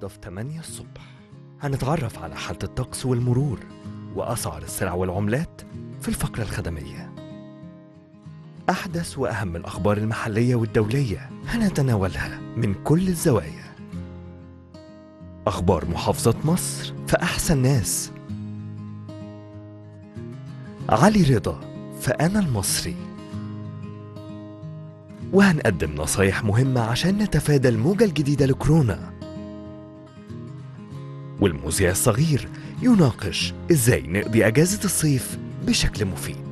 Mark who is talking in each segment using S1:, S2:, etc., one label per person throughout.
S1: النهاردة في 8 الصبح هنتعرف على حالة الطقس والمرور وأسعار السلع والعملات في الفقرة الخدمية أحدث وأهم الأخبار المحلية والدولية هنتناولها من كل الزوايا أخبار محافظة مصر في أحسن ناس علي رضا فأنا المصري وهنقدم نصايح مهمة عشان نتفادى الموجة الجديدة لكورونا والمذيع الصغير يناقش ازاي نقضي اجازة الصيف بشكل مفيد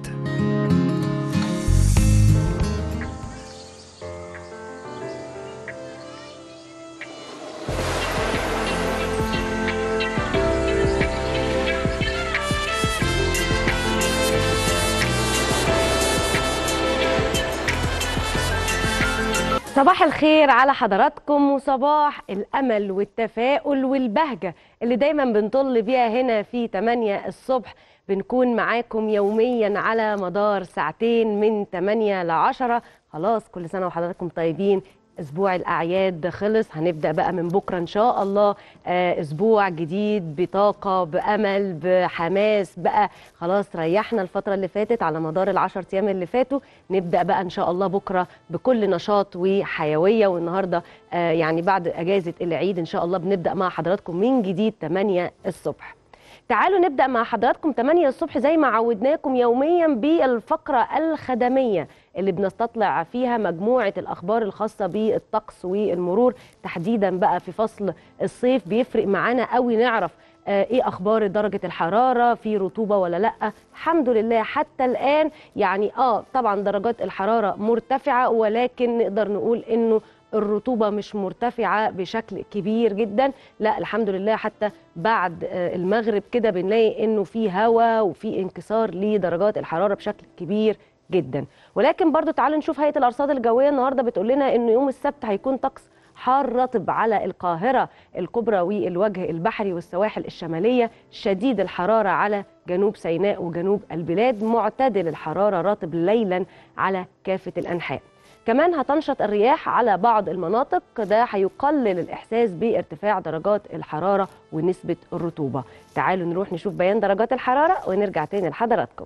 S2: صباح الخير على حضراتكم وصباح الأمل والتفاؤل والبهجة اللي دايما بنطل بيها هنا في 8 الصبح بنكون معاكم يوميا على مدار ساعتين من 8 ل 10 خلاص كل سنة وحضراتكم طيبين اسبوع الاعياد خلص هنبدا بقى من بكره ان شاء الله آه، اسبوع جديد بطاقه بامل بحماس بقى خلاص ريحنا الفتره اللي فاتت على مدار العشر ايام اللي فاتوا نبدا بقى ان شاء الله بكره بكل نشاط وحيويه والنهارده آه، يعني بعد اجازه العيد ان شاء الله بنبدا مع حضراتكم من جديد 8 الصبح تعالوا نبدا مع حضراتكم 8 الصبح زي ما عودناكم يوميا بالفقره الخدميه اللي بنستطلع فيها مجموعه الاخبار الخاصه بالطقس والمرور تحديدا بقى في فصل الصيف بيفرق معانا قوي نعرف آه، ايه اخبار درجه الحراره في رطوبه ولا لا الحمد لله حتى الان يعني اه طبعا درجات الحراره مرتفعه ولكن نقدر نقول انه الرطوبه مش مرتفعه بشكل كبير جدا لا الحمد لله حتى بعد آه، المغرب كده بنلاقي انه في هواء وفي انكسار لدرجات الحراره بشكل كبير جدا ولكن برضو تعالوا نشوف هيئه الارصاد الجويه النهارده بتقول لنا انه يوم السبت هيكون طقس حار رطب على القاهرة الكبرى والوجه البحري والسواحل الشمالية شديد الحرارة على جنوب سيناء وجنوب البلاد معتدل الحرارة رطب ليلا على كافة الأنحاء كمان هتنشط الرياح على بعض المناطق ده هيقلل الإحساس بارتفاع درجات الحرارة ونسبة الرطوبة تعالوا نروح نشوف بيان درجات الحرارة ونرجع تاني لحضراتكم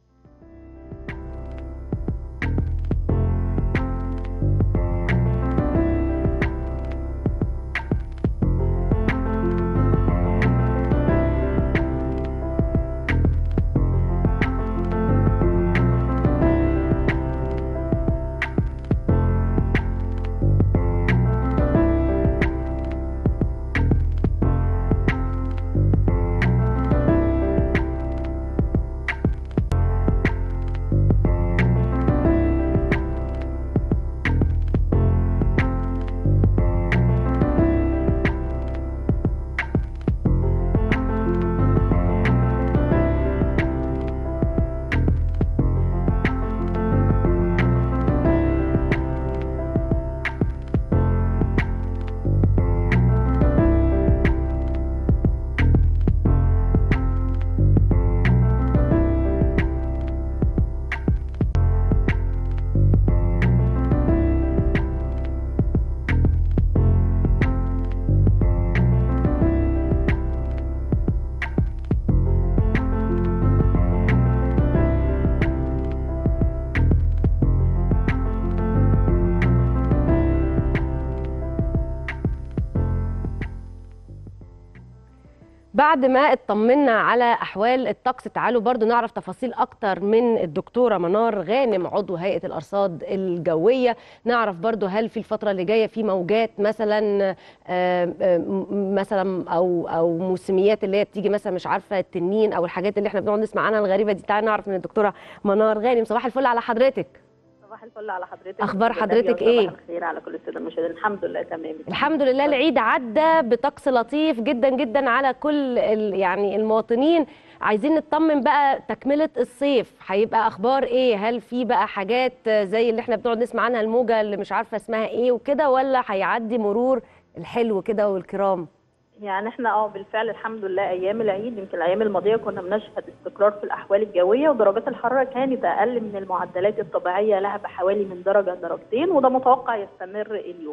S2: بعد ما اطمنا على احوال الطقس تعالوا برضو نعرف تفاصيل اكتر من الدكتوره منار غانم عضو هيئه الارصاد الجويه نعرف برضو هل في الفتره اللي جايه في موجات مثلا آه، آه، م- مثلا او او موسميات اللي هي بتيجي مثلا مش عارفه التنين او الحاجات اللي احنا بنقعد نسمع عنها الغريبه دي تعالى نعرف من الدكتوره منار غانم صباح الفل على حضرتك
S3: صباح الفل على حضرتك
S2: أخبار
S3: أستاذة
S2: حضرتك
S3: نبيل،
S2: إيه؟
S3: صباح الخير على كل الساده المشاهدين الحمد لله تمام
S2: الحمد لله العيد عدى بطقس لطيف جدا جدا على كل ال- يعني المواطنين عايزين نطمن بقى تكملة الصيف هيبقى اخبار ايه هل في بقى حاجات زي اللي احنا بنقعد نسمع عنها الموجة اللي مش عارفة اسمها ايه وكده ولا هيعدي مرور الحلو كده والكرام
S3: يعني احنا اه بالفعل الحمد لله ايام العيد يمكن الايام الماضيه كنا بنشهد استقرار في الاحوال الجويه ودرجات الحراره كانت اقل من المعدلات الطبيعيه لها بحوالي من درجه درجتين وده متوقع يستمر اليوم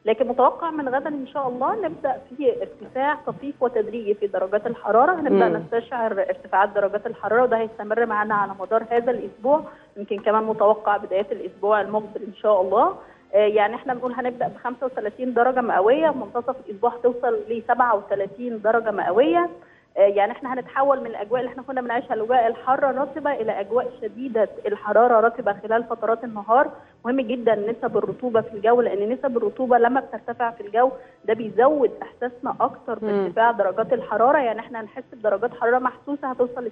S3: لكن متوقع من غدا ان شاء الله نبدا في ارتفاع طفيف وتدريجي في درجات الحراره هنبدا
S2: مم.
S3: نستشعر ارتفاعات درجات الحراره وده هيستمر معانا على مدار هذا الاسبوع يمكن كمان متوقع بدايه الاسبوع المقبل ان شاء الله آه، يعني احنا بنقول هنبدا ب 35 درجه مئويه منتصف الاسبوع هتوصل ل 37 درجه مئويه آه، يعني احنا هنتحول من الاجواء اللي احنا كنا بنعيشها الاجواء الحاره الرطبه الى اجواء شديده الحراره رطبه خلال فترات النهار مهم جدا نسب الرطوبه في الجو لان نسب الرطوبه لما بترتفع في الجو ده بيزود احساسنا اكتر
S2: مم.
S3: بارتفاع درجات الحراره يعني احنا هنحس بدرجات حراره محسوسه هتوصل ل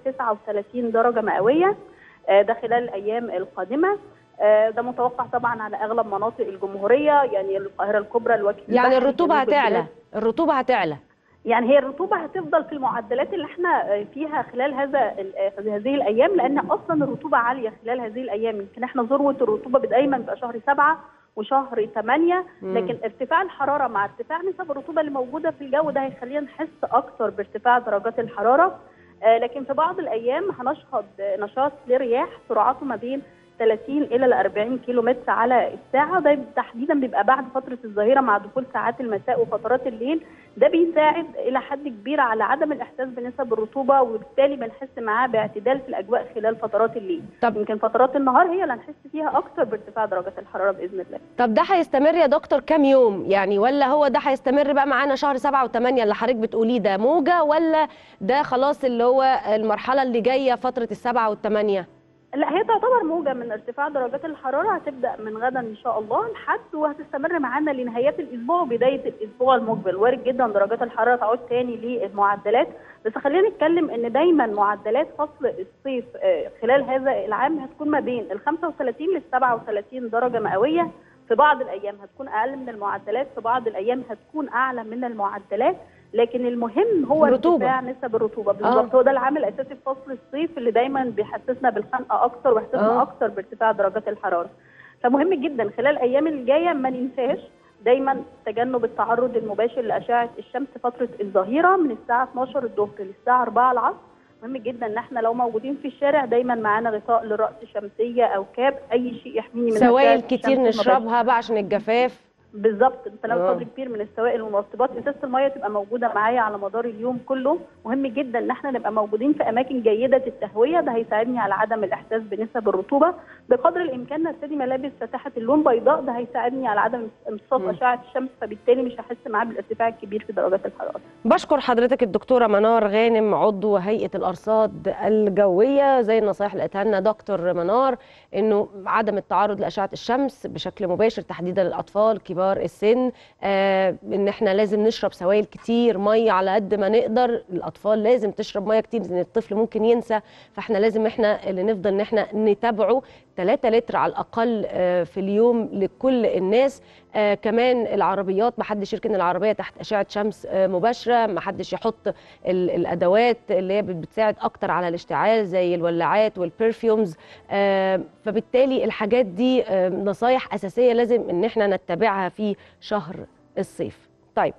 S3: 39 درجه مئويه آه، ده خلال الايام القادمه آه، ده متوقع طبعا على اغلب مناطق الجمهوريه يعني القاهره الكبرى الوجه
S2: يعني
S3: البحري،
S2: الرطوبه
S3: جنوب
S2: هتعلى
S3: البلاد.
S2: الرطوبه هتعلى
S3: يعني هي الرطوبه هتفضل في المعدلات اللي احنا فيها خلال هذا ال- هذه الايام لان اصلا الرطوبه عاليه خلال هذه الايام يمكن احنا ذروه الرطوبه دايما بيبقى شهر سبعه وشهر ثمانية
S2: مم.
S3: لكن ارتفاع الحراره مع ارتفاع نسب الرطوبه اللي موجوده في الجو ده هيخلينا نحس اكتر بارتفاع درجات الحراره آه، لكن في بعض الايام هنشهد نشاط لرياح سرعته ما بين 30 الى ال 40 كيلو متر على الساعه ده تحديدا بيبقى بعد فتره الظهيره مع دخول ساعات المساء وفترات الليل ده بيساعد الى حد كبير على عدم الاحساس بنسب الرطوبه وبالتالي بنحس معاه باعتدال في الاجواء خلال فترات الليل
S2: طب
S3: يمكن فترات النهار هي اللي هنحس فيها اكتر بارتفاع درجات الحراره باذن الله
S2: طب ده هيستمر يا دكتور كام يوم يعني ولا هو ده هيستمر بقى معانا شهر سبعة وثمانية اللي حضرتك بتقوليه ده موجة ولا ده خلاص اللي هو المرحلة اللي جاية فترة السبعة والثمانية
S3: لا هي تعتبر موجة من ارتفاع درجات الحرارة هتبدأ من غدا إن شاء الله لحد وهتستمر معانا لنهايات الأسبوع وبداية الأسبوع المقبل وارد جدا درجات الحرارة تعود تاني للمعدلات بس خلينا نتكلم إن دايما معدلات فصل الصيف آه، خلال هذا العام هتكون ما بين ال 35 لل 37 درجة مئوية في بعض الأيام هتكون أقل من المعدلات في بعض الأيام هتكون أعلى من المعدلات لكن المهم هو
S2: الرطوبة.
S3: ارتفاع نسب الرطوبه بالظبط هو ده العامل الاساسي في فصل الصيف اللي دايما بيحسسنا بالخنقه اكتر ويحسسنا
S2: آه.
S3: اكتر بارتفاع درجات الحراره فمهم جدا خلال الايام الجايه ما ننساش دايما تجنب التعرض المباشر لاشعه الشمس فتره الظهيره من الساعه 12 الظهر للساعه 4 العصر مهم جدا ان احنا لو موجودين في الشارع دايما معانا غطاء لراس شمسيه او كاب اي شيء يحميني من
S2: سوائل
S3: أشعة
S2: كتير
S3: الشمس المباشرة.
S2: نشربها بقى عشان الجفاف
S3: بالظبط انت لو
S2: آه.
S3: قدر كبير من السوائل والمرطبات ازازه الميه تبقى موجوده معايا على مدار اليوم كله مهم جدا ان احنا نبقى موجودين في اماكن جيده التهويه ده هيساعدني على عدم الاحساس بنسب الرطوبه بقدر الامكان نرتدي ملابس فاتحه اللون بيضاء ده هيساعدني على عدم امتصاص
S2: مم.
S3: اشعه الشمس فبالتالي مش هحس معاه بالارتفاع الكبير في درجات الحراره
S2: بشكر حضرتك الدكتورة منار غانم عضو هيئة الأرصاد الجوية زي النصايح اللي قالتها لنا دكتور منار إنه عدم التعرض لأشعة الشمس بشكل مباشر تحديدا للأطفال كبار السن آه إن إحنا لازم نشرب سوائل كتير مية على قد ما نقدر الأطفال لازم تشرب مية كتير لأن الطفل ممكن ينسى فإحنا لازم إحنا اللي نفضل إن إحنا نتابعه 3 لتر على الأقل آه في اليوم لكل الناس آه كمان العربيات ما حدش يركن العربيه تحت اشعه شمس آه مباشره ما حدش يحط ال- الادوات اللي هي بتساعد اكتر على الاشتعال زي الولاعات والبرفيومز آه فبالتالي الحاجات دي آه نصايح اساسيه لازم ان احنا نتبعها في شهر الصيف طيب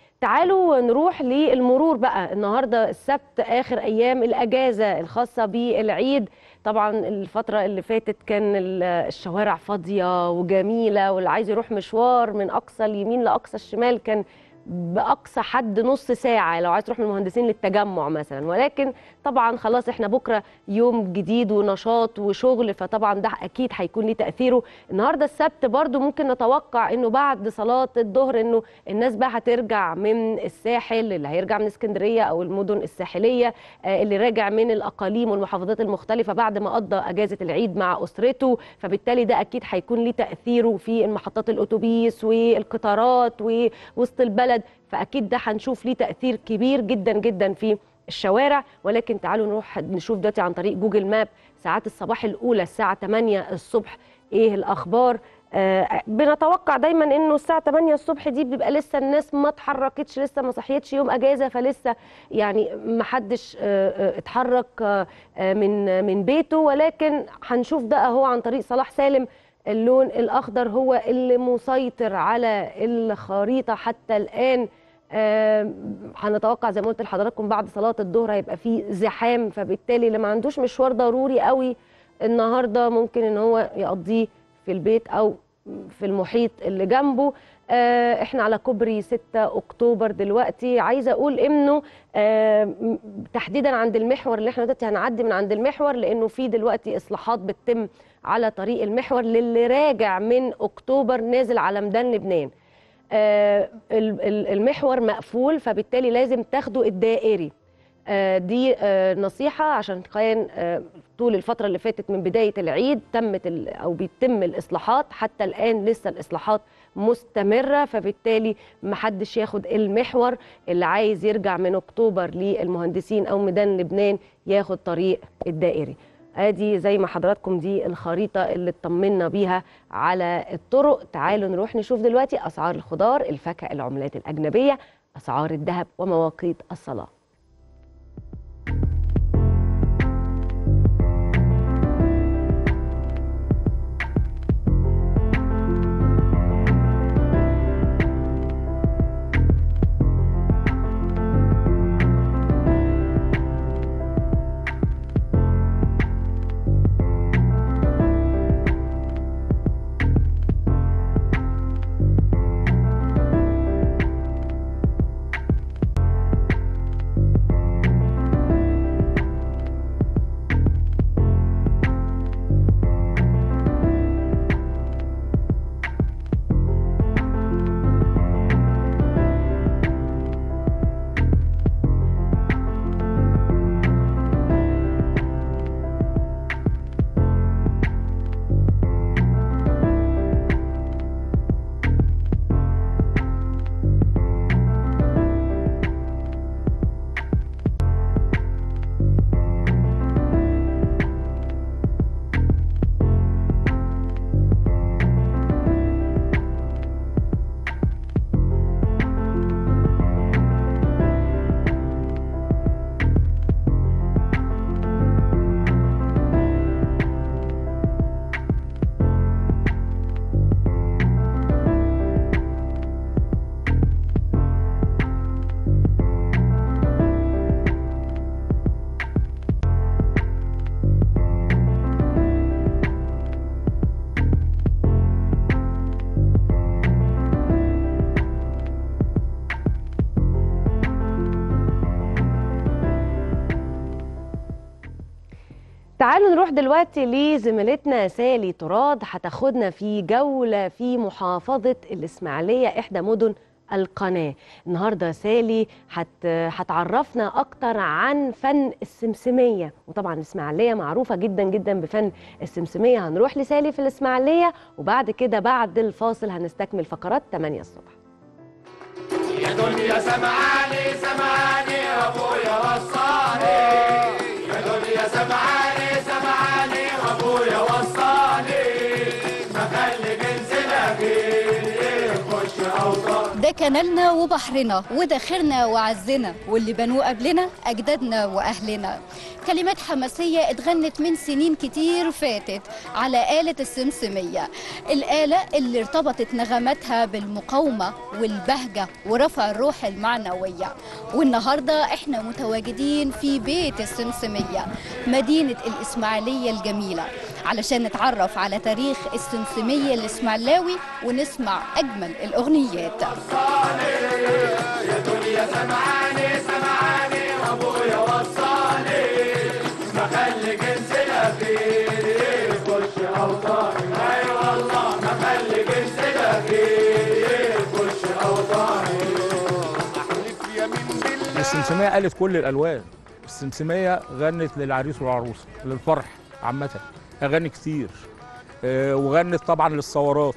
S2: تعالوا نروح للمرور بقى النهارده السبت اخر ايام الاجازه الخاصه بالعيد طبعا الفتره اللي فاتت كان ال- الشوارع فاضيه وجميله واللي عايز يروح مشوار من اقصى اليمين لاقصى الشمال كان باقصى حد نص ساعه لو عايز تروح من المهندسين للتجمع مثلا ولكن طبعا خلاص احنا بكره يوم جديد ونشاط وشغل فطبعا ده اكيد هيكون ليه تاثيره النهارده السبت برضو ممكن نتوقع انه بعد صلاه الظهر انه الناس بقى هترجع من الساحل اللي هيرجع من اسكندريه او المدن الساحليه آه، اللي راجع من الاقاليم والمحافظات المختلفه بعد ما قضى اجازه العيد مع اسرته فبالتالي ده اكيد هيكون ليه تاثيره في محطات الاتوبيس والقطارات ووسط البلد فاكيد ده هنشوف ليه تاثير كبير جدا جدا في الشوارع ولكن تعالوا نروح نشوف دلوقتي عن طريق جوجل ماب ساعات الصباح الاولى الساعه 8 الصبح ايه الاخبار آه بنتوقع دايما انه الساعه 8 الصبح دي بيبقى لسه الناس ما اتحركتش لسه ما صحيتش يوم اجازه فلسه يعني ما حدش آه، آه، اتحرك آه، آه، من من بيته ولكن هنشوف ده اهو عن طريق صلاح سالم اللون الاخضر هو اللي مسيطر على الخريطه حتى الان آه، هنتوقع زي ما قلت لحضراتكم بعد صلاه الظهر هيبقى في زحام فبالتالي اللي ما عندوش مشوار ضروري قوي النهارده ممكن ان هو يقضيه في البيت او في المحيط اللي جنبه آه، احنا على كوبري 6 اكتوبر دلوقتي عايزه اقول انه آه، م- تحديدا عند المحور اللي احنا دلوقتي هنعدي من عند المحور لانه في دلوقتي اصلاحات بتتم على طريق المحور للي راجع من اكتوبر نازل على ميدان لبنان آه، ال- ال- المحور مقفول فبالتالي لازم تاخدوا الدائري آه، دي آه، نصيحة عشان كان آه، طول الفترة اللي فاتت من بداية العيد تمت ال- أو بيتم الإصلاحات حتى الآن لسه الإصلاحات مستمرة فبالتالي محدش ياخد المحور اللي عايز يرجع من أكتوبر للمهندسين أو ميدان لبنان ياخد طريق الدائري ادي زي ما حضراتكم دي الخريطة اللي اطمنا بيها على الطرق تعالوا نروح نشوف دلوقتي أسعار الخضار الفاكهة العملات الأجنبية أسعار الذهب ومواقيت الصلاة تعالوا نروح دلوقتي لزميلتنا سالي تراد هتاخدنا في جولة في محافظة الإسماعيلية إحدى مدن القناة النهاردة سالي هت... هتعرفنا أكتر عن فن السمسمية وطبعا الإسماعيلية معروفة جدا جدا بفن السمسمية هنروح لسالي في الإسماعيلية وبعد كده بعد الفاصل هنستكمل فقرات 8 الصبح
S4: يا دنيا سمعاني سمعاني وابويا وصاني يا دنيا سمعاني سمعاني وابويا وصاني ما خلي جنسنا جيل يخش اوطان
S5: ده كنالنا وبحرنا وده خيرنا وعزنا واللي بنوه قبلنا أجدادنا وأهلنا كلمات حماسية اتغنت من سنين كتير فاتت على آلة السمسمية الآلة اللي ارتبطت نغماتها بالمقاومة والبهجة ورفع الروح المعنوية والنهاردة احنا متواجدين في بيت السمسمية مدينة الإسماعيلية الجميلة علشان نتعرف على تاريخ السمسمية الإسماعيلاوي ونسمع أجمل الأغنيات
S4: يا دنيا سمعاني سمعاني وابويا وصاني ما خلي جنسنا جيل يخش اوطاني اي والله ما خلي جنسنا جيل يخش اوطاني احلف يمين بالله
S6: السمسمية قالت كل الألوان السمسمية غنت للعريس والعروسة للفرح عامة أغاني كتير آه، وغنت طبعا للثورات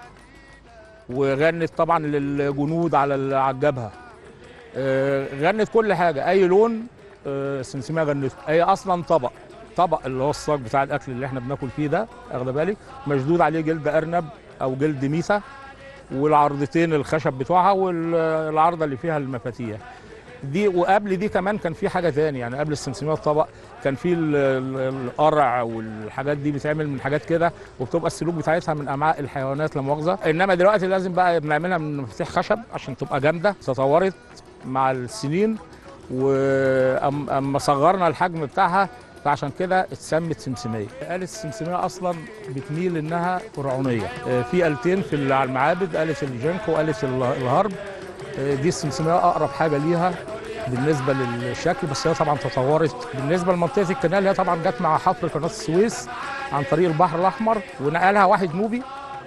S6: وغنت طبعا للجنود على ال- على الجبهة آه، غنت كل حاجة أي لون آه، السمسمية غنته أي أصلا طبق طبق اللي هو الصاج بتاع الأكل اللي احنا بناكل فيه ده أخد بالك مشدود عليه جلد أرنب أو جلد ميسة والعرضتين الخشب بتوعها والعارضة اللي فيها المفاتيح دي وقبل دي كمان كان في حاجه تاني يعني قبل السمسميه الطبق كان في ال- ال- القرع والحاجات دي بتعمل من حاجات كده وبتبقى السلوك بتاعتها من امعاء الحيوانات لا مؤاخذه انما دلوقتي لازم بقى بنعملها من مفاتيح خشب عشان تبقى جامده تطورت مع السنين واما صغرنا الحجم بتاعها فعشان كده اتسمت سمسميه آلة السمسميه اصلا بتميل انها فرعونيه آه، في آلتين في ال- على المعابد آلة الجنك وآلة ال- الهرب آه، دي السمسميه اقرب حاجه ليها بالنسبه للشكل بس هي طبعا تطورت بالنسبه لمنطقه الكنال هي طبعا جت مع حفر قناه السويس عن طريق البحر الاحمر ونقلها واحد نوبي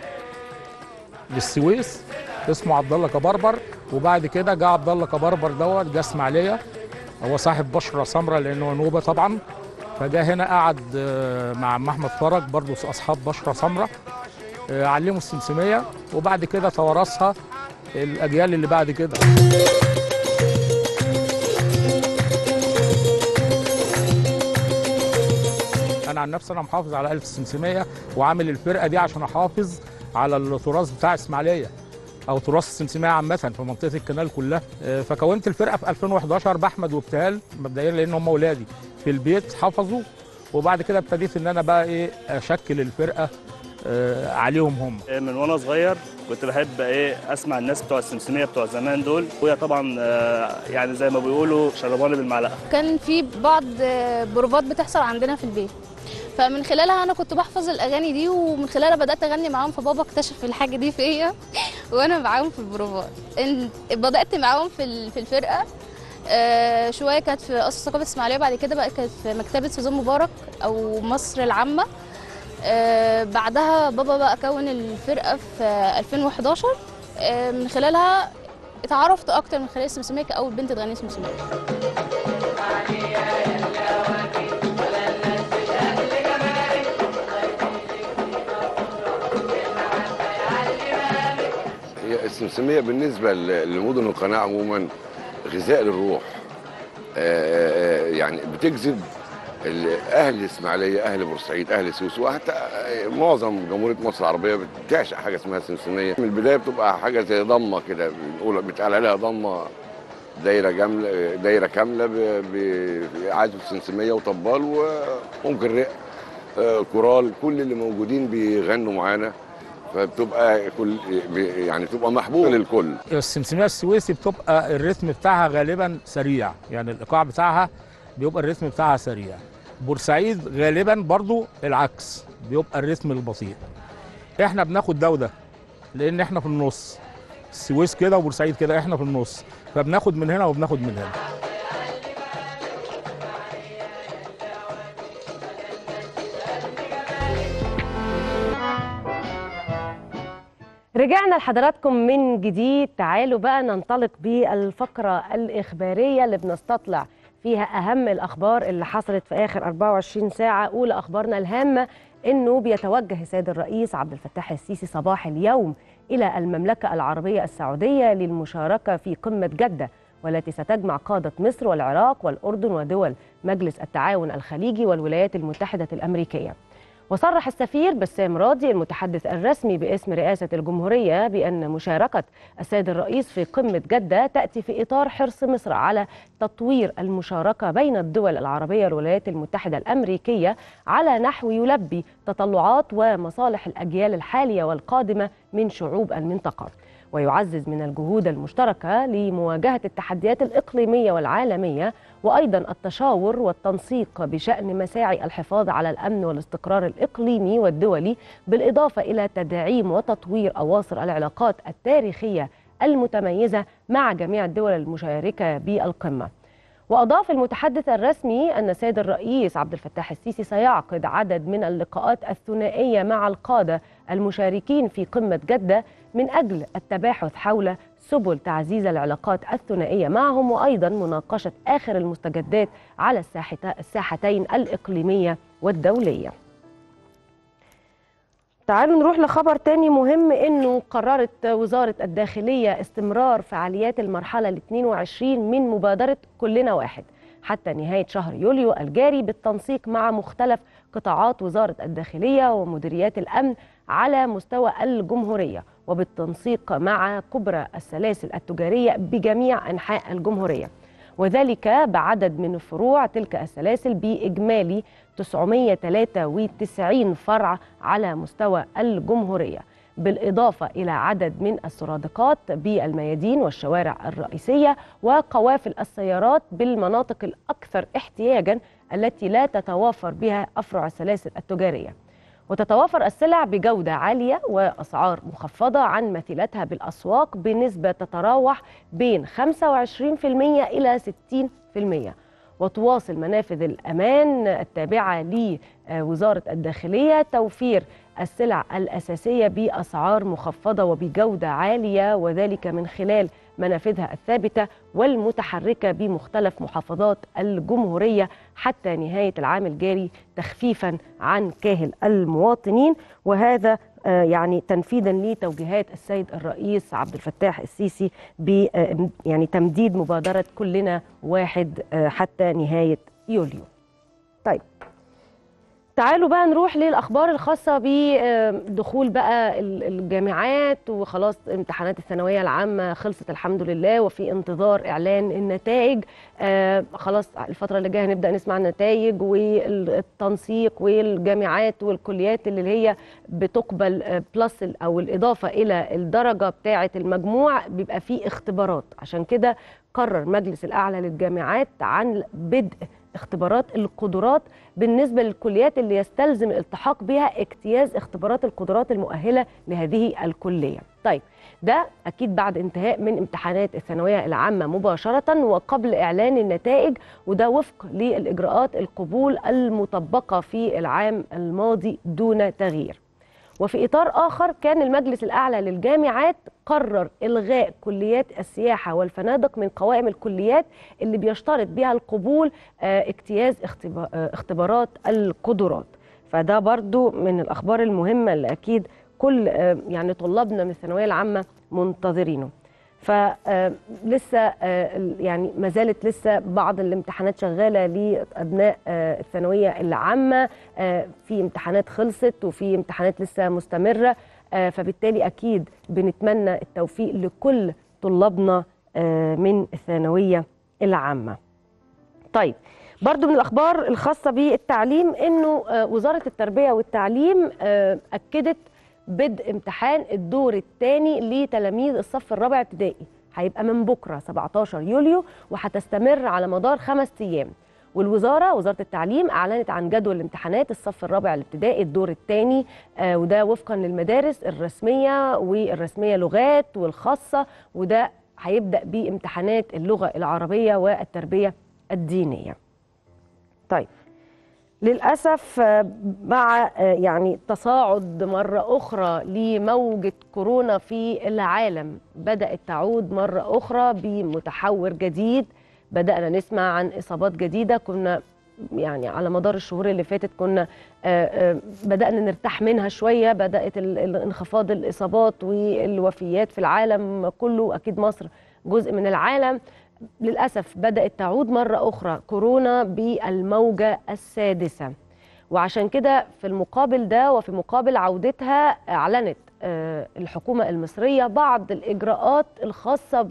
S6: للسويس اسمه عبد الله كبربر وبعد كده جه عبد الله كبربر دوت جه اسماعيليه هو صاحب بشره سمراء لانه نوبه طبعا فجاء هنا قعد آه، مع عم احمد فرج برضه اصحاب بشره سمراء آه، علموا السمسميه وبعد كده توارثها الاجيال اللي بعد كده انا عن نفسي انا محافظ على الف السمسميه وعامل الفرقه دي عشان احافظ على التراث بتاع اسماعيليه او تراث السمسميه عامه في منطقه الكنال كلها آه، فكونت الفرقه في 2011 باحمد وابتهال مبدئيا لان هم اولادي في البيت حفظوا وبعد كده ابتديت ان انا بقى ايه اشكل الفرقه آه، عليهم هم
S7: من وانا صغير كنت بحب ايه اسمع الناس بتوع السمسميه بتوع زمان دول وهي طبعا آه، يعني زي ما بيقولوا شرباني بالمعلقه
S8: كان في بعض بروفات بتحصل عندنا في البيت فمن خلالها انا كنت بحفظ الاغاني دي ومن خلالها بدات اغني معاهم فبابا اكتشف الحاجه دي فيا وانا معاهم في البروفات إن- بدات معاهم في ال- في الفرقه آه، شويه كانت في قصر ثقافه اسماعيليه بعد كده بقى كانت في مكتبه سوزان مبارك او مصر العامه آه، بعدها بابا بقى كون الفرقه في 2011 آه، من خلالها اتعرفت اكتر من خلال السمسميه كاول بنت تغني سمسميه
S9: هي السمسمية بالنسبة ل- لمدن القناة عموما غذاء للروح آه، آه، يعني بتجذب ال- أهل الإسماعيلية أهل بورسعيد أهل سوس وحتى آه، معظم جمهورية مصر العربية بتعشق حاجة اسمها سمسمية من البداية بتبقى حاجة زي ضمة كده بنقول بيتقال عليها ضمة دايرة كاملة دايرة كاملة ب- ب- بعزف سمسمية وطبال وممكن رق آه، كورال كل اللي موجودين بيغنوا معانا فبتبقى كل يعني بتبقى محبوبه للكل
S6: السمسميه السويسي بتبقى الريتم بتاعها غالبا سريع يعني الايقاع بتاعها بيبقى الريتم بتاعها سريع بورسعيد غالبا برضو العكس بيبقى الريتم البطيء احنا بناخد ده وده لان احنا في النص السويس كده وبورسعيد كده احنا في النص فبناخد من هنا وبناخد من هنا
S2: رجعنا لحضراتكم من جديد تعالوا بقى ننطلق بالفقرة الإخبارية اللي بنستطلع فيها أهم الأخبار اللي حصلت في آخر 24 ساعة أولى أخبارنا الهامة إنه بيتوجه السيد الرئيس عبد الفتاح السيسي صباح اليوم إلى المملكة العربية السعودية للمشاركة في قمة جدة والتي ستجمع قادة مصر والعراق والأردن ودول مجلس التعاون الخليجي والولايات المتحدة الأمريكية وصرح السفير بسام راضي المتحدث الرسمي باسم رئاسة الجمهورية بأن مشاركة السيد الرئيس في قمة جدة تأتي في إطار حرص مصر على تطوير المشاركة بين الدول العربية والولايات المتحدة الأمريكية على نحو يلبي تطلعات ومصالح الأجيال الحالية والقادمة من شعوب المنطقة ويعزز من الجهود المشتركة لمواجهة التحديات الإقليمية والعالمية وأيضا التشاور والتنسيق بشأن مساعي الحفاظ على الأمن والاستقرار الإقليمي والدولي بالإضافة إلى تدعيم وتطوير أواصر العلاقات التاريخية المتميزة مع جميع الدول المشاركة بالقمة وأضاف المتحدث الرسمي أن السيد الرئيس عبد الفتاح السيسي سيعقد عدد من اللقاءات الثنائية مع القادة المشاركين في قمة جدة من أجل التباحث حول سبل تعزيز العلاقات الثنائية معهم وأيضا مناقشة آخر المستجدات على الساحتا- الساحتين الإقليمية والدولية تعالوا نروح لخبر تاني مهم انه قررت وزارة الداخلية استمرار فعاليات المرحلة ال 22 من مبادرة كلنا واحد حتى نهاية شهر يوليو الجاري بالتنسيق مع مختلف قطاعات وزارة الداخلية ومديريات الأمن على مستوى الجمهورية وبالتنسيق مع كبرى السلاسل التجارية بجميع أنحاء الجمهورية وذلك بعدد من فروع تلك السلاسل بإجمالي 993 فرع على مستوى الجمهورية بالإضافة إلى عدد من السرادقات بالميادين والشوارع الرئيسية وقوافل السيارات بالمناطق الأكثر احتياجا التي لا تتوافر بها أفرع السلاسل التجارية وتتوافر السلع بجودة عالية وأسعار مخفضة عن مثيلتها بالأسواق بنسبة تتراوح بين 25% إلى 60% وتواصل منافذ الأمان التابعة لوزارة الداخلية توفير السلع الأساسية بأسعار مخفضة وبجودة عالية وذلك من خلال منافذها الثابتة والمتحركة بمختلف محافظات الجمهورية حتى نهاية العام الجاري تخفيفا عن كاهل المواطنين وهذا آه، يعني تنفيذا لتوجيهات السيد الرئيس عبد الفتاح السيسي ب آه، يعني تمديد مبادرة كلنا واحد آه، حتى نهاية يوليو طيب تعالوا بقى نروح للاخبار الخاصه بدخول بقى ال- الجامعات وخلاص امتحانات الثانويه العامه خلصت الحمد لله وفي انتظار اعلان النتائج آه خلاص الفتره اللي جايه هنبدا نسمع النتائج والتنسيق والجامعات والكليات اللي هي بتقبل آه، بلس ال- او الاضافه الى الدرجه بتاعه المجموع بيبقى فيه اختبارات عشان كده قرر مجلس الاعلى للجامعات عن بدء اختبارات القدرات بالنسبه للكليات اللي يستلزم الالتحاق بها اجتياز اختبارات القدرات المؤهله لهذه الكليه. طيب ده اكيد بعد انتهاء من امتحانات الثانويه العامه مباشره وقبل اعلان النتائج وده وفق للاجراءات القبول المطبقه في العام الماضي دون تغيير. وفي إطار آخر كان المجلس الأعلى للجامعات قرر إلغاء كليات السياحة والفنادق من قوائم الكليات اللي بيشترط بها القبول آه، اجتياز اختبا- آه، اختبارات القدرات فده برضو من الأخبار المهمة اللي أكيد كل آه، يعني طلابنا من الثانوية العامة منتظرينه فلسه يعني ما زالت لسه بعض الامتحانات شغاله لابناء آه، الثانويه العامه آه، في امتحانات خلصت وفي امتحانات لسه مستمره آه، فبالتالي اكيد بنتمنى التوفيق لكل طلابنا آه، من الثانويه العامه. طيب برضو من الاخبار الخاصه بالتعليم انه آه، وزاره التربيه والتعليم آه، اكدت بدء امتحان الدور الثاني لتلاميذ الصف الرابع ابتدائي هيبقى من بكره 17 يوليو وهتستمر على مدار خمس ايام والوزاره وزاره التعليم اعلنت عن جدول الامتحانات الصف الرابع الابتدائي الدور الثاني آه وده وفقا للمدارس الرسميه والرسميه لغات والخاصه وده هيبدا بامتحانات اللغه العربيه والتربيه الدينيه. طيب للأسف آه، مع آه، يعني تصاعد مرة أخرى لموجة كورونا في العالم بدأت تعود مرة أخرى بمتحور جديد بدأنا نسمع عن إصابات جديدة كنا يعني على مدار الشهور اللي فاتت كنا آه، آه، بدأنا نرتاح منها شوية بدأت ال- ال- انخفاض الإصابات والوفيات في العالم كله أكيد مصر جزء من العالم للأسف بدأت تعود مرة أخرى كورونا بالموجة السادسة وعشان كده في المقابل ده وفي مقابل عودتها أعلنت آه، الحكومة المصرية بعض الإجراءات الخاصة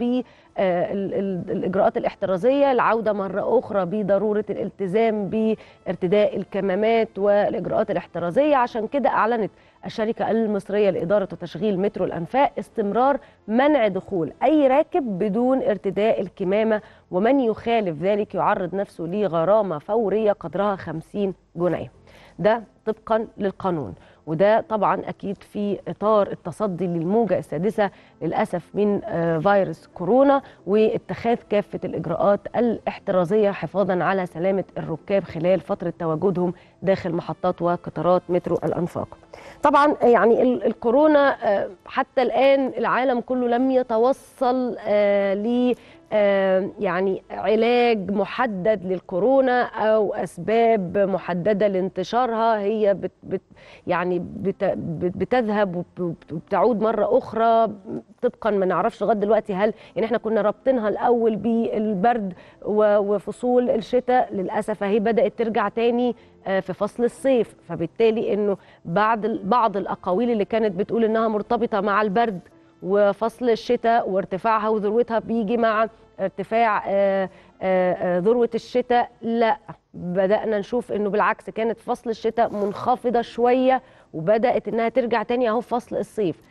S2: بالإجراءات الاحترازية العودة مرة أخرى بضرورة الالتزام بارتداء الكمامات والإجراءات الاحترازية عشان كده أعلنت الشركة المصرية لإدارة وتشغيل مترو الأنفاق استمرار منع دخول أي راكب بدون ارتداء الكمامة ومن يخالف ذلك يعرض نفسه لغرامة فورية قدرها 50 جنيه ده طبقا للقانون وده طبعا اكيد في اطار التصدي للموجه السادسه للاسف من آه، فيروس كورونا واتخاذ كافه الاجراءات الاحترازيه حفاظا على سلامه الركاب خلال فتره تواجدهم داخل محطات وقطارات مترو الانفاق. طبعا يعني ال- الكورونا آه، حتى الان العالم كله لم يتوصل آه، ل آه، يعني علاج محدد للكورونا او اسباب محدده لانتشارها هي بت بت يعني بت بت بتذهب وب- وبتعود مره اخرى طبقا ما نعرفش لغايه دلوقتي هل يعني احنا كنا رابطينها الاول بالبرد و- وفصول الشتاء للاسف اهي بدات ترجع تاني آه، في فصل الصيف فبالتالي انه بعد ال- بعض الاقاويل اللي كانت بتقول انها مرتبطه مع البرد وفصل الشتاء وارتفاعها وذروتها بيجي مع ارتفاع آه، آه، آه، ذروة الشتاء لا بدأنا نشوف انه بالعكس كانت فصل الشتاء منخفضة شوية وبدأت انها ترجع تاني اهو في فصل الصيف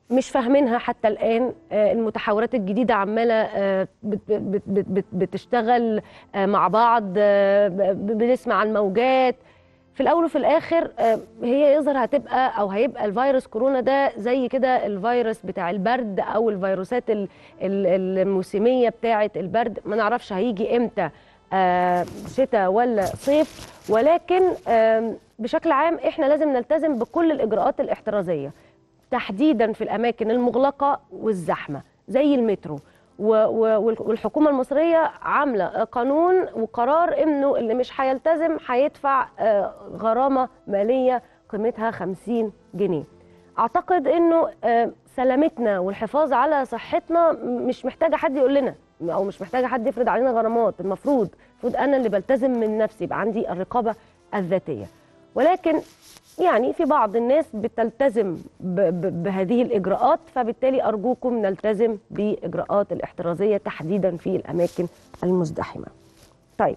S2: مش فاهمينها حتى الآن آه، المتحورات الجديدة عمالة آه، بت- بت- بت- بت- بتشتغل آه، مع بعض آه، ب- بنسمع عن موجات في الأول وفي الآخر آه، هي يظهر هتبقى أو هيبقى الفيروس كورونا ده زي كده الفيروس بتاع البرد أو الفيروسات ال- ال- الموسمية بتاعة البرد ما نعرفش هيجي إمتى آه، شتاء ولا صيف ولكن آم، بشكل عام احنا لازم نلتزم بكل الإجراءات الاحترازية تحديدا في الاماكن المغلقه والزحمه زي المترو و- و- والحكومه المصريه عامله قانون وقرار انه اللي مش هيلتزم هيدفع آه، غرامه ماليه قيمتها 50 جنيه اعتقد انه آه، سلامتنا والحفاظ على صحتنا مش محتاجه حد يقول لنا او مش محتاجه حد يفرض علينا غرامات المفروض المفروض انا اللي بلتزم من نفسي يبقى عندي الرقابه الذاتيه ولكن يعني في بعض الناس بتلتزم ب- ب- بهذه الإجراءات فبالتالي أرجوكم نلتزم بإجراءات الاحترازية تحديدا في الأماكن المزدحمة طيب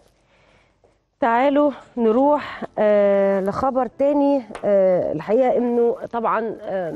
S2: تعالوا نروح آه لخبر تاني آه الحقيقة أنه طبعا آه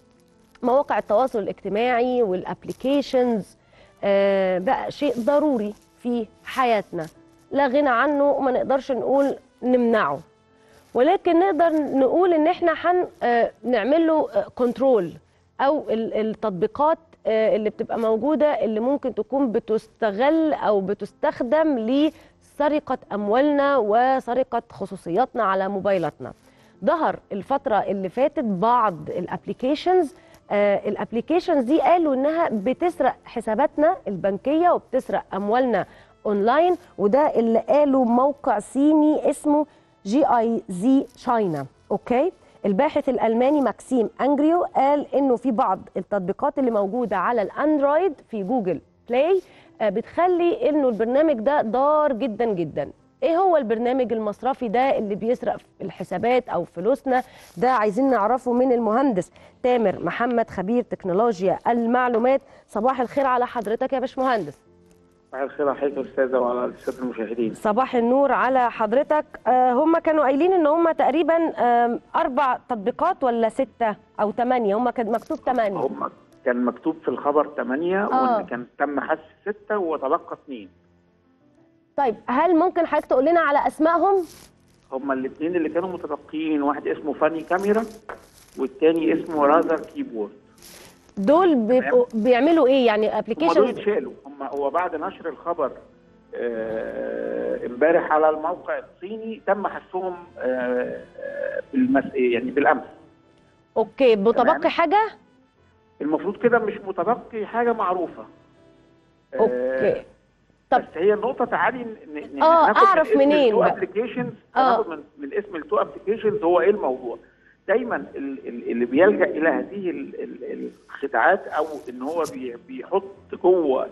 S2: مواقع التواصل الاجتماعي والابليكيشنز آه بقى شيء ضروري في حياتنا لا غنى عنه وما نقدرش نقول نمنعه ولكن نقدر نقول ان احنا هن آه، نعمل له كنترول او ال- التطبيقات آه، اللي بتبقى موجوده اللي ممكن تكون بتستغل او بتستخدم لسرقه اموالنا وسرقه خصوصياتنا على موبايلاتنا ظهر الفتره اللي فاتت بعض الابليكيشنز الابليكيشنز دي قالوا انها بتسرق حساباتنا البنكيه وبتسرق اموالنا اونلاين وده اللي قاله موقع صيني اسمه جي اي زي تشاينا اوكي الباحث الالماني ماكسيم انجريو قال انه في بعض التطبيقات اللي موجوده على الاندرويد في جوجل بلاي آه، بتخلي انه البرنامج ده ضار جدا جدا ايه هو البرنامج المصرفي ده اللي بيسرق الحسابات او فلوسنا ده عايزين نعرفه من المهندس تامر محمد خبير تكنولوجيا المعلومات صباح الخير على حضرتك يا باشمهندس
S10: صباح الخير عليك يا استاذه وعلى الساده المشاهدين
S2: صباح النور على حضرتك آه، هم كانوا قايلين ان هم تقريبا آم، اربع تطبيقات ولا ستة او ثمانية هم كان مكتوب ثمانية
S10: هم كان مكتوب في الخبر 8
S2: آه.
S10: وان كان تم حذف 6 وتبقى 2
S2: طيب هل ممكن حضرتك تقول لنا على اسمائهم
S10: هم الاثنين اللي كانوا متبقيين واحد اسمه فاني كاميرا والتاني اسمه رازر كيبورد
S2: دول بيبقوا بيعملوا ايه يعني
S10: هم دول
S2: ابلكيشن
S10: اتشالوا هم هو بعد نشر الخبر آه، امبارح على الموقع الصيني تم حذفهم آه، آه، بالمس... يعني بالامس
S2: اوكي متبقي
S10: تمام.
S2: حاجة
S10: المفروض كده مش متبقي حاجه معروفه آه،
S2: اوكي
S10: بس هي النقطة تعالي ن- ن-
S2: آه،
S10: ناخد
S2: أعرف
S10: من اسم
S2: منين
S10: التو
S2: بقى؟
S10: ابلكيشنز
S2: آه.
S10: ناخد من, من اسم التو ابلكيشنز هو ايه الموضوع؟ دايما ال- ال- اللي بيلجأ إلى هذه ال- ال- الخداعات أو إن هو بي- بيحط جوه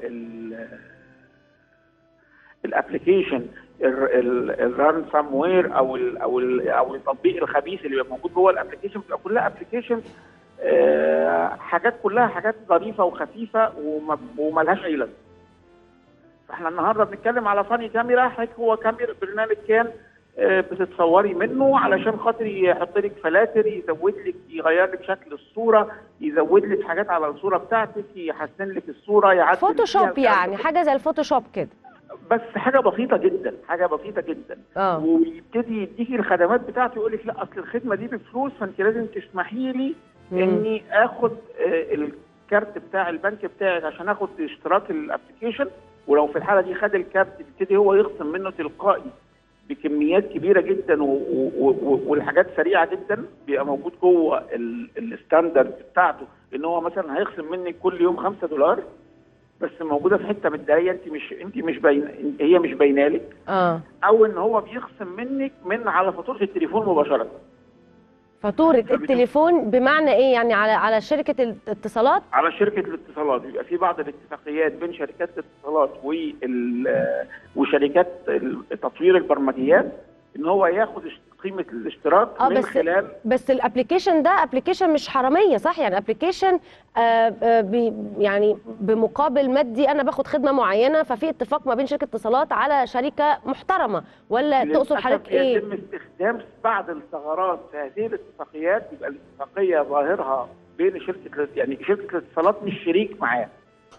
S10: الابلكيشن الرانسام وير او ال او ال او التطبيق الخبيث اللي بيبقى موجود جوه الابلكيشن بتبقى كلها ابلكيشن حاجات كلها حاجات ظريفه وخفيفه وما- وملهاش اي لازمه. فاحنا النهارده بنتكلم على فاني كاميرا حضرتك هو كاميرا برنامج كان آه، بتتصوري منه علشان خاطر يحط لك فلاتر يزود لك يغير لك شكل الصوره يزود لك حاجات على الصوره بتاعتك يحسن لك الصوره يعدل فيها
S2: فوتوشوب
S10: الكلام ده
S2: يعني حاجة زي الفوتوشوب كده
S10: بس حاجه بسيطه جدا حاجه بسيطه جدا
S2: اه
S10: ويبتدي يديكي الخدمات بتاعته يقول لك لا اصل الخدمه دي بفلوس فانت لازم تسمحي لي
S2: مم.
S10: اني اخد آه، الكارت بتاع البنك بتاعك عشان اخد اشتراك الابلكيشن ولو في الحاله دي خد الكارت يبتدي هو يخصم منه تلقائي بكميات كبيره جدا و- و- و- والحاجات سريعه جدا بيبقى موجود جوه ال- الستاندرد بتاعته ان هو مثلا هيخصم منك كل يوم 5 دولار بس موجوده في حته متداريه انت مش انت مش باين هي مش باينه لك
S2: اه
S10: او ان هو بيخصم منك من على فاتوره التليفون مباشره
S2: فاتورة التليفون بمعنى ايه يعني على على شركة الاتصالات
S10: على شركه الاتصالات بيبقى في بعض الاتفاقيات بين شركات الاتصالات وال وشركات تطوير البرمجيات ان هو ياخد اشت- قيمه الاشتراك
S2: اه
S10: من
S2: بس
S10: خلال
S2: بس الابلكيشن ده ابلكيشن مش حراميه صح يعني ابلكيشن آه آه بي يعني بمقابل مادي انا باخد خدمه معينه ففي اتفاق ما بين شركه اتصالات على شركه محترمه ولا تقصد
S10: للأسف
S2: حضرتك ايه
S10: يتم استخدام بعض الثغرات في هذه الاتفاقيات يبقى الاتفاقيه ظاهرها بين شركه يعني شركه الاتصالات مش شريك معاه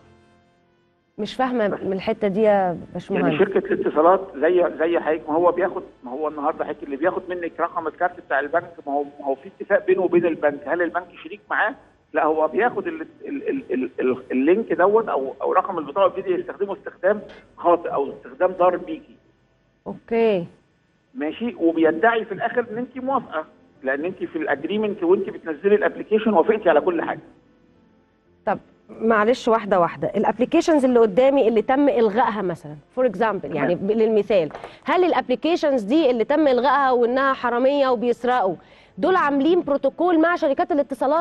S2: مش فاهمه من الحته دي يا
S10: يعني
S2: باشمهندس
S10: شركه الاتصالات زي زي حضرتك ما هو بياخد ما هو النهارده حضرتك اللي بياخد منك رقم الكارت بتاع البنك ما هو ما هو في اتفاق بينه وبين البنك هل البنك شريك معاه؟ لا هو بياخد ال ال ال ال ال اللينك دوت او او رقم البطاقه ويبتدي يستخدمه استخدام خاطئ او استخدام ضار بيكي
S2: اوكي
S10: ماشي وبيدعي في الاخر ان انت موافقه لان انت في الاجريمنت وانت بتنزلي الابلكيشن وافقتي على كل حاجه
S2: طب معلش واحده واحده الابلكيشنز اللي قدامي اللي تم الغائها مثلا فور اكزامبل يعني ب- للمثال هل الابلكيشنز دي اللي تم الغائها وانها حراميه وبيسرقوا دول عاملين بروتوكول مع شركات الاتصالات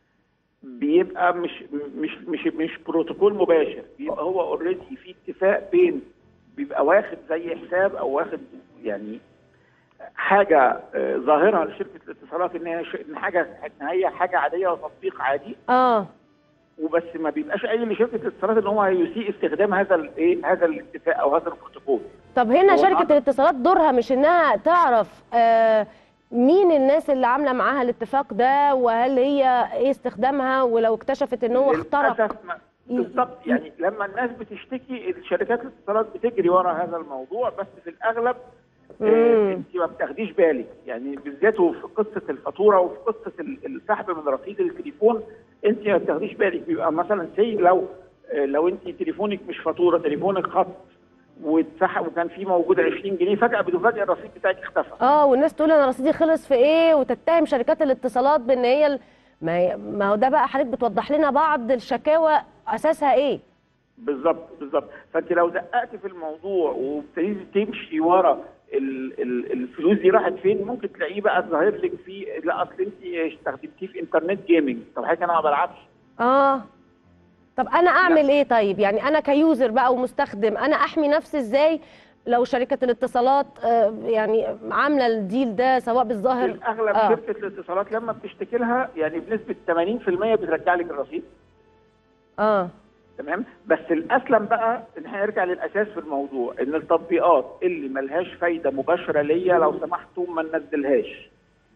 S10: بيبقى مش مش مش مش بروتوكول مباشر بيبقى هو اوريدي في اتفاق بين بيبقى واخد زي حساب او واخد يعني حاجه آه، ظاهره لشركه الاتصالات ان هي ش- ان حاجه ان هي حاجه عاديه وتطبيق عادي
S2: اه
S10: وبس ما بيبقاش قايل لشركه الاتصالات ان هو هيسيء استخدام هذا الايه هذا الاتفاق او هذا البروتوكول
S2: طب هنا
S10: هو
S2: شركه
S10: النهاردة-
S2: الاتصالات دورها مش انها تعرف آه مين الناس اللي عامله معاها الاتفاق ده وهل هي ايه استخدامها ولو اكتشفت ان هو اخترق
S10: للأسف ما- بالظبط يعني لما الناس بتشتكي الشركات الاتصالات بتجري ورا هذا الموضوع بس في الاغلب آه،
S2: مم.
S10: انت ما بتاخديش بالك يعني بالذات في قصه الفاتوره وفي قصه ال- السحب من رصيد التليفون انت ما بتاخديش بالك بيبقى مثلا سي لو آه، لو انت تليفونك مش فاتوره تليفونك خط واتسحب وكان في موجود 20 جنيه فجاه بتفاجئ الرصيد بتاعك اختفى
S2: اه والناس تقول انا رصيدي خلص في ايه وتتهم شركات الاتصالات بان هي ال... ما, هي- ما هو ده بقى حضرتك بتوضح لنا بعض الشكاوى اساسها ايه
S10: بالظبط بالظبط فانت لو دققت في الموضوع وابتديتي تمشي ورا ال- ال- الفلوس دي راحت فين ممكن تلاقيه بقى ظاهر لك في لا اصل انت استخدمتيه في انترنت جيمنج طب حضرتك انا ما بلعبش
S2: اه طب انا اعمل ايه طيب يعني انا كيوزر بقى ومستخدم انا احمي نفسي ازاي لو شركه الاتصالات آه يعني عامله الديل ده سواء
S10: في
S2: بالظاهر
S10: الاغلب
S2: آه.
S10: شركه الاتصالات لما بتشتكي لها يعني بنسبه 80% بترجع لك الرصيد
S2: اه
S10: تمام بس الاسلم بقى ان احنا نرجع للاساس في الموضوع ان التطبيقات اللي ملهاش فايده مباشره ليا لو سمحتوا ما ننزلهاش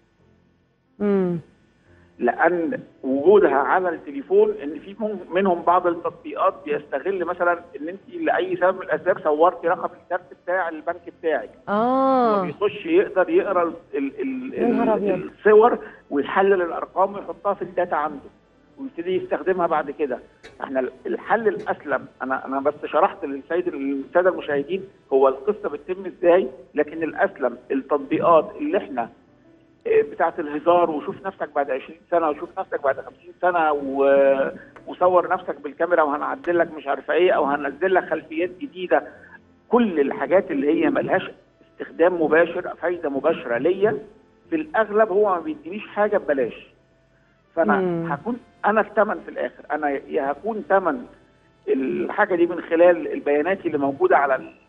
S2: امم
S10: لان وجودها على التليفون ان في من- منهم بعض التطبيقات بيستغل مثلا ان انت لاي سبب من الاسباب صورتي رقم الكارت بتاع البنك بتاعك
S2: اه
S10: بيخش يقدر يقرا ال ال
S2: يا نهار
S10: ال
S2: أبيض.
S10: الصور ويحلل الارقام ويحطها في الداتا عنده ويبتدي يستخدمها بعد كده احنا الحل الاسلم انا انا بس شرحت للسيد الساده المشاهدين هو القصه بتتم ازاي لكن الاسلم التطبيقات اللي احنا آه، بتاعه الهزار وشوف نفسك بعد 20 سنه وشوف نفسك بعد 50 سنه و... وصور نفسك بالكاميرا وهنعدل لك مش عارفه ايه او هننزل لك خلفيات جديده كل الحاجات اللي هي ملهاش استخدام مباشر فايده مباشره ليا في الاغلب هو ما بيدينيش حاجه ببلاش فانا
S2: مم.
S10: هكون انا الثمن في الاخر انا يا هكون ثمن الحاجه دي من خلال البيانات اللي موجوده على ال-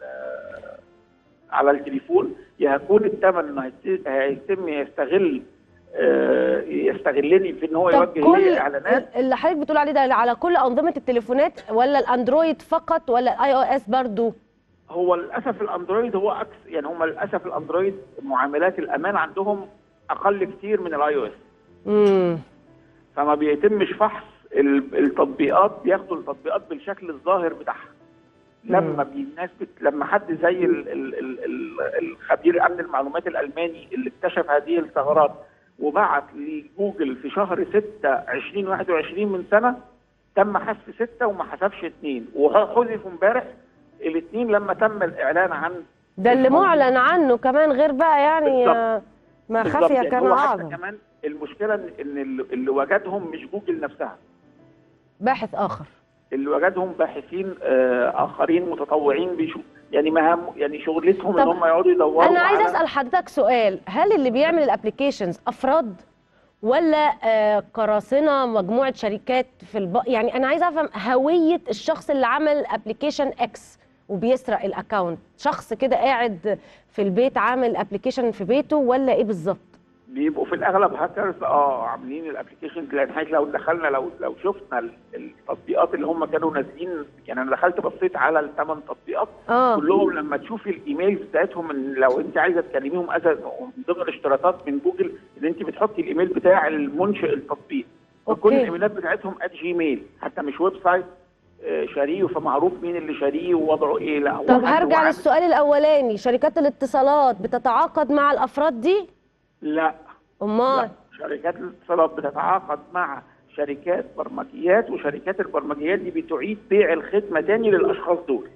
S10: على التليفون يا هكون الثمن انه هيت- هيتم يستغل آه، يستغلني في ان هو
S2: طب
S10: يوجه
S2: كل
S10: لي اعلانات
S2: اللي حضرتك بتقول عليه ده على كل انظمه التليفونات ولا الاندرويد فقط ولا الاي او اس برضو
S10: هو للاسف الاندرويد هو عكس يعني هم للاسف الاندرويد معاملات الامان عندهم اقل كتير من الاي او اس
S2: امم
S10: فما بيتمش فحص ال- التطبيقات بياخدوا التطبيقات بالشكل الظاهر بتاعها لما بي- الناس بت... لما حد زي ال... ال... ال... ال... الخبير امن المعلومات الالماني اللي اكتشف هذه الثغرات وبعت لجوجل في شهر 6 2021 من سنه تم حذف سته وما حذفش اثنين وحذفوا امبارح الاثنين لما تم الاعلان عن
S2: ده اللي معلن عنه كمان غير بقى يعني
S10: بالظبط.
S2: آه، ما
S10: بالظبط،
S2: خفي
S10: يعني
S2: كان
S10: هو حتى
S2: اعظم
S10: كمان المشكله ان إن اللي اللي وجدهم مش جوجل نفسها
S2: باحث اخر
S10: اللي وجدهم باحثين آه، اخرين متطوعين بيشوف يعني مهام يعني شغلتهم ان
S2: طب
S10: هم يقعدوا يدوروا
S2: انا عايز
S10: على-
S2: اسال حضرتك سؤال هل اللي بيعمل الابلكيشنز افراد ولا آه، قراصنه مجموعه شركات في الب... يعني انا عايز افهم هويه الشخص اللي عمل ابلكيشن اكس وبيسرق الاكونت شخص كده قاعد في البيت عامل ابلكيشن في بيته ولا ايه بالظبط
S10: بيبقوا في الاغلب هاكرز اه عاملين الابلكيشن لان حضرتك لو دخلنا لو لو شفنا ال- التطبيقات اللي هم كانوا نازلين يعني انا دخلت بصيت على الثمان تطبيقات
S2: اه
S10: كلهم لما تشوفي الايميلز بتاعتهم ان لو انت عايزه تكلميهم أز من ضمن الاشتراطات من جوجل ان انت بتحطي الايميل بتاع المنشئ التطبيق فكل
S2: أوكي.
S10: الايميلات بتاعتهم ات جيميل حتى مش ويب سايت آه، شاريه فمعروف مين اللي شاريه ووضعه ايه لا هو
S2: طب
S10: عنده
S2: هرجع
S10: وعد.
S2: للسؤال الاولاني شركات الاتصالات بتتعاقد مع الافراد دي
S10: لا
S2: امال
S10: شركات الاتصالات بتتعاقد مع شركات برمجيات وشركات البرمجيات دي بتعيد بيع الخدمه تاني للاشخاص دول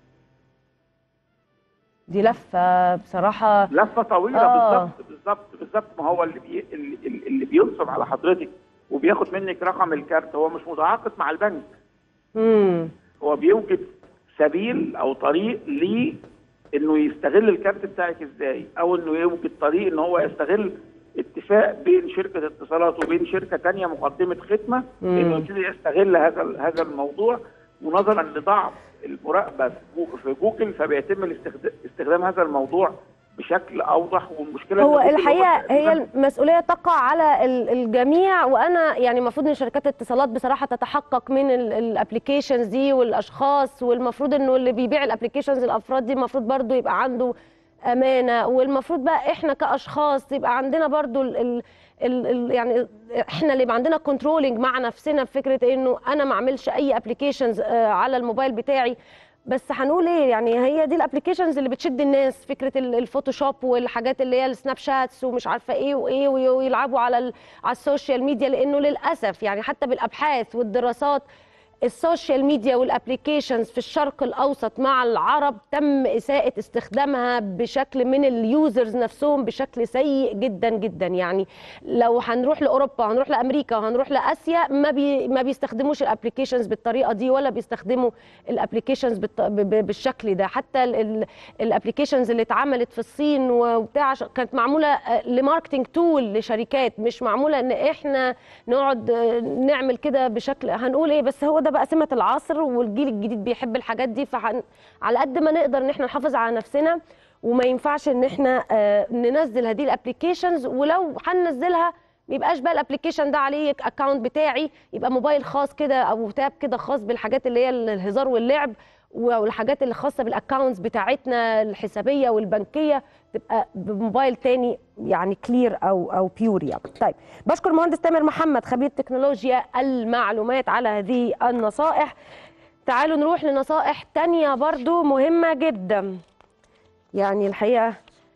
S2: دي لفه بصراحه
S10: لفه طويله
S2: آه.
S10: بالظبط بالظبط بالظبط ما هو اللي بي... اللي, اللي بينصب على حضرتك وبياخد منك رقم الكارت هو مش متعاقد مع البنك
S2: امم
S10: هو بيوجد سبيل او طريق ليه انه يستغل الكارت بتاعك ازاي او انه يوجد طريق ان هو يستغل اتفاق بين شركه اتصالات وبين شركه تانية مقدمه خدمه
S2: مم.
S10: انه يبتدي يستغل هذا ال- هذا الموضوع ونظرا لضعف المراقبه في جو- في جوجل فبيتم الاستخد- استخدام هذا الموضوع بشكل اوضح والمشكله
S2: هو
S10: إن جوجل
S2: الحقيقه
S10: تقريباً-
S2: هي المسؤوليه تقع على ال- الجميع وانا يعني المفروض ان شركات الاتصالات بصراحه تتحقق من الابلكيشنز دي والاشخاص والمفروض انه اللي بيبيع الابلكيشنز الافراد دي المفروض برضو يبقى عنده امانه والمفروض بقى احنا كاشخاص يبقى عندنا برضو ال ال ال ال يعني احنا اللي يبقى عندنا كنترولنج مع نفسنا في فكره انه انا ما اعملش اي ابلكيشنز على الموبايل بتاعي بس هنقول ايه يعني هي دي الابلكيشنز اللي بتشد الناس فكره ال- الفوتوشوب والحاجات اللي هي السناب شاتس ومش عارفه ايه وايه وي- ويلعبوا على ال- على السوشيال ميديا لانه للاسف يعني حتى بالابحاث والدراسات السوشيال ميديا والابلكيشنز في الشرق الاوسط مع العرب تم اساءه استخدامها بشكل من اليوزرز نفسهم بشكل سيء جدا جدا يعني لو هنروح لاوروبا هنروح لامريكا وهنروح لاسيا ما بي ما بيستخدموش الابلكيشنز بالطريقه دي ولا بيستخدموا الابلكيشنز بالشكل ده حتى الابلكيشنز اللي اتعملت في الصين وبتاع عش- كانت معموله آه، لماركتنج تول لشركات مش معموله ان احنا نقعد آه، نعمل كده بشكل هنقول ايه بس هو ده بقى سمه العصر والجيل الجديد بيحب الحاجات دي فعلى قد ما نقدر ان احنا نحافظ على نفسنا وما ينفعش ان احنا آه، ننزل هذه الابلكيشنز ولو هننزلها ما يبقاش بقى الابلكيشن ده عليه اكونت بتاعي يبقى موبايل خاص كده او تاب كده خاص بالحاجات اللي هي الهزار واللعب والحاجات اللي خاصه بالاكونتس بتاعتنا الحسابيه والبنكيه تبقى بموبايل تاني يعني كلير او او بيور يعني طيب بشكر المهندس تامر محمد خبير تكنولوجيا المعلومات على هذه النصائح تعالوا نروح لنصائح تانية برضو مهمة جدا يعني الحقيقة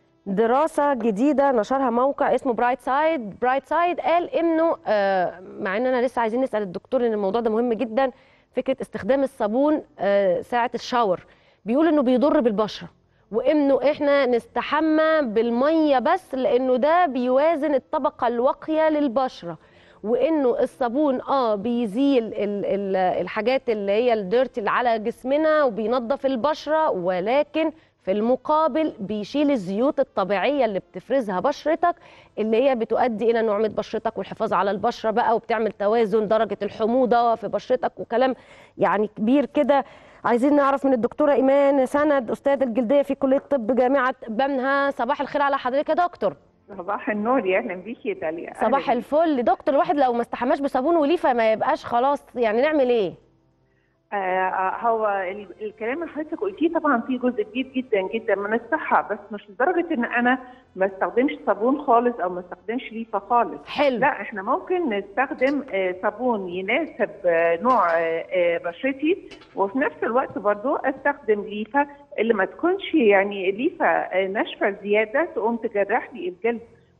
S2: دراسة جديدة نشرها موقع اسمه برايت سايد برايت سايد قال انه آه، مع اننا لسه عايزين نسأل الدكتور ان الموضوع ده مهم جدا فكرة استخدام الصابون آه، ساعة الشاور بيقول انه بيضر بالبشرة وانه احنا نستحمى بالمية بس لانه ده بيوازن الطبقة الواقية للبشرة وانه الصابون اه بيزيل ال ال الحاجات اللي هي الديرت اللي على جسمنا وبينظف البشره ولكن في المقابل بيشيل الزيوت الطبيعيه اللي بتفرزها بشرتك اللي هي بتؤدي الى نعومه بشرتك والحفاظ على البشره بقى وبتعمل توازن درجه الحموضه في بشرتك وكلام يعني كبير كده عايزين نعرف من الدكتوره ايمان سند استاذ الجلديه في كليه طب جامعه بنها صباح الخير على حضرتك يا دكتور
S11: صباح النور يا اهلا بيكي يا داليا أهلاً
S2: صباح
S11: بيكي.
S2: الفل دكتور الواحد لو ما استحماش بصابون وليفه ما يبقاش خلاص يعني نعمل ايه
S11: آه آه، هو ال- الكلام اللي حضرتك قلتيه طبعا فيه جزء كبير جدا جدا من الصحه بس مش لدرجه ان انا ما استخدمش صابون خالص او ما استخدمش ليفه خالص
S2: حلو
S11: لا احنا ممكن نستخدم آه، صابون يناسب آه، نوع آه، آه، بشرتي وفي نفس الوقت برضو استخدم ليفه اللي ما تكونش يعني ليفه آه، ناشفه زياده تقوم تجرح لي الجلد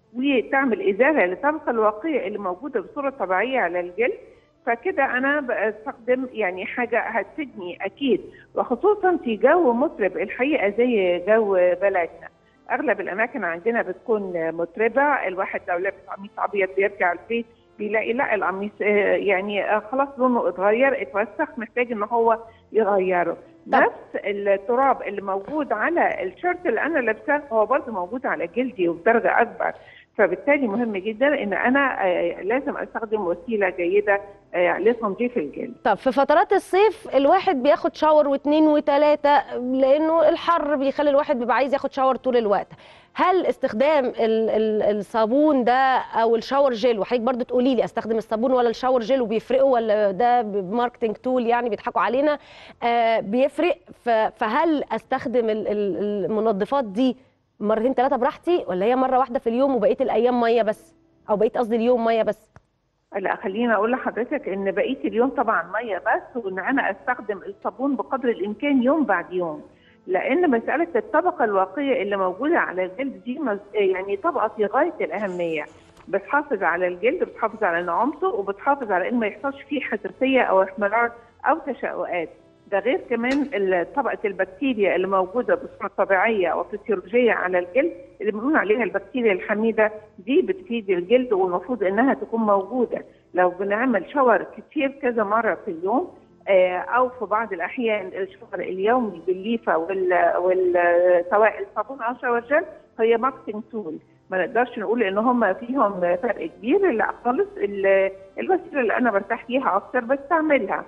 S11: وتعمل ازاله للطبقه الواقيه اللي موجوده بصوره طبيعيه على الجلد فكده انا بستخدم يعني حاجه هتفيدني اكيد وخصوصا في جو مطرب الحقيقه زي جو بلدنا اغلب الاماكن عندنا بتكون مطربه الواحد لو لابس قميص ابيض بيرجع البيت بيلاقي لا القميص آه، يعني آه، خلاص لونه اتغير اتوسخ محتاج ان هو يغيره نفس التراب اللي موجود على الشورت اللي انا لابساه هو برضه موجود على جلدي وبدرجه اكبر فبالتالي مهم جدا ان انا آه، لازم استخدم وسيله جيده آه، لتنظيف الجلد
S2: طب في فترات الصيف الواحد بياخد شاور واثنين وثلاثة لأنه الحر بيخلي الواحد بيبقى عايز ياخد شاور طول الوقت هل استخدام ال ال الصابون ده أو الشاور جيل وحضرتك برضو تقولي لي أستخدم الصابون ولا الشاور جيل وبيفرقوا ولا ده بماركتنج تول يعني بيضحكوا علينا آه بيفرق ف- فهل أستخدم ال- ال- المنظفات دي مرتين ثلاثة براحتي ولا هي مرة واحدة في اليوم وبقية الأيام مية بس أو بقيت قصدي اليوم مية بس
S11: لا خليني اقول لحضرتك ان بقيه اليوم طبعا ميه بس وان انا استخدم الصابون بقدر الامكان يوم بعد يوم لان مساله الطبقه الواقيه اللي موجوده على الجلد دي مز- يعني طبقه في غايه الاهميه بتحافظ على الجلد بتحافظ على نعومته وبتحافظ على ان ما يحصلش فيه حساسيه او احمرار او تشققات ده غير كمان ال- طبقه البكتيريا اللي موجوده بصوره طبيعيه وفسيولوجيه على الجلد اللي بنقول عليها البكتيريا الحميده دي بتفيد الجلد والمفروض انها تكون موجوده لو بنعمل شاور كتير كذا مره في اليوم آه، او في بعض الاحيان الشاور اليومي بالليفه وال, وال سواء الصابون او شاور جل هي ماركتنج تول ما نقدرش نقول ان هم فيهم فرق كبير لا خالص ال- الوسيله اللي انا برتاح فيها اكتر بستعملها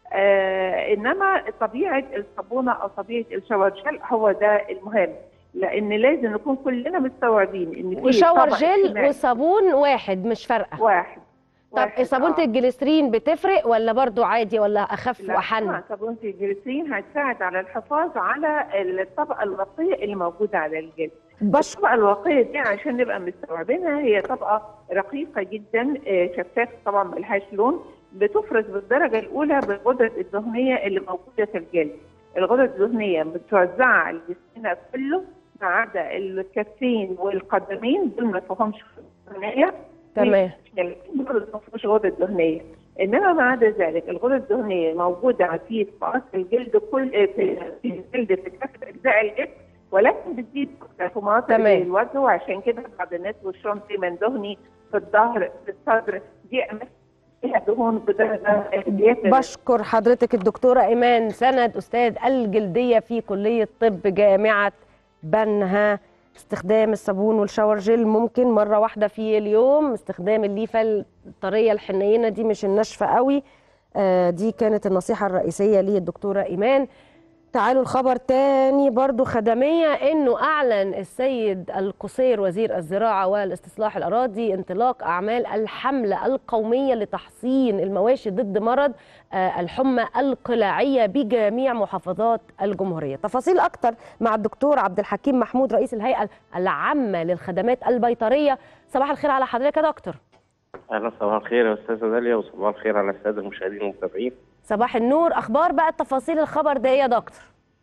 S11: آه انما طبيعه الصابونه او طبيعه الشاور جل هو ده المهم لان لازم نكون كلنا مستوعبين ان في
S2: وشاور
S11: طبق
S2: جل
S11: اجتماعي
S2: وصابون واحد مش فارقه
S11: واحد
S2: طب
S11: واحد،
S2: صابونه
S11: آه.
S2: الجليسرين بتفرق ولا برضو عادي ولا اخف
S11: لا
S2: واحن
S11: طبعا صابونة الجليسرين هتساعد على الحفاظ على الطبقة الوقية اللي موجودة على الجلد. الطبقة الوقية دي عشان نبقى مستوعبينها هي طبقة رقيقة جدا آه، شفافة طبعا ملهاش لون بتفرز بالدرجة الأولى بالغدد الدهنية اللي موجودة في الجلد. الغدد الدهنية متوزعة على جسمنا كله ما عدا الكفين والقدمين دول ما فيهمش دهنية
S2: تمام
S11: دول ما فيهمش غدد دهنية. انما ما عدا ذلك الغدد الدهنيه موجوده في طبقات الجلد كل في في الجلد في كافه اجزاء الجسم ولكن بتزيد أكتر في مناطق
S2: تمام.
S11: زي الوجه وعشان كده بعض الناس وشهم دايما دهني في الظهر في الصدر دي اماكن فيها دهون بدرجه زياده
S2: بشكر حضرتك الدكتورة إيمان سند أستاذ الجلدية في كلية طب جامعة بنها استخدام الصابون والشاور جل ممكن مرة واحدة في اليوم استخدام الليفة الطرية الحنينة دي مش الناشفة قوي آه، دي كانت النصيحة الرئيسية للدكتورة إيمان تعالوا الخبر تاني برضو خدمية انه اعلن السيد القصير وزير الزراعة والاستصلاح الاراضي انطلاق اعمال الحملة القومية لتحصين المواشي ضد مرض آه، الحمى القلاعية بجميع محافظات الجمهورية تفاصيل اكتر مع الدكتور عبد الحكيم محمود رئيس الهيئة العامة للخدمات البيطرية صباح الخير على حضرتك يا دكتور
S12: اهلا صباح الخير يا استاذه داليا وصباح الخير على الساده المشاهدين والمتابعين
S2: صباح النور اخبار بقى التفاصيل الخبر ده ايه يا دكتور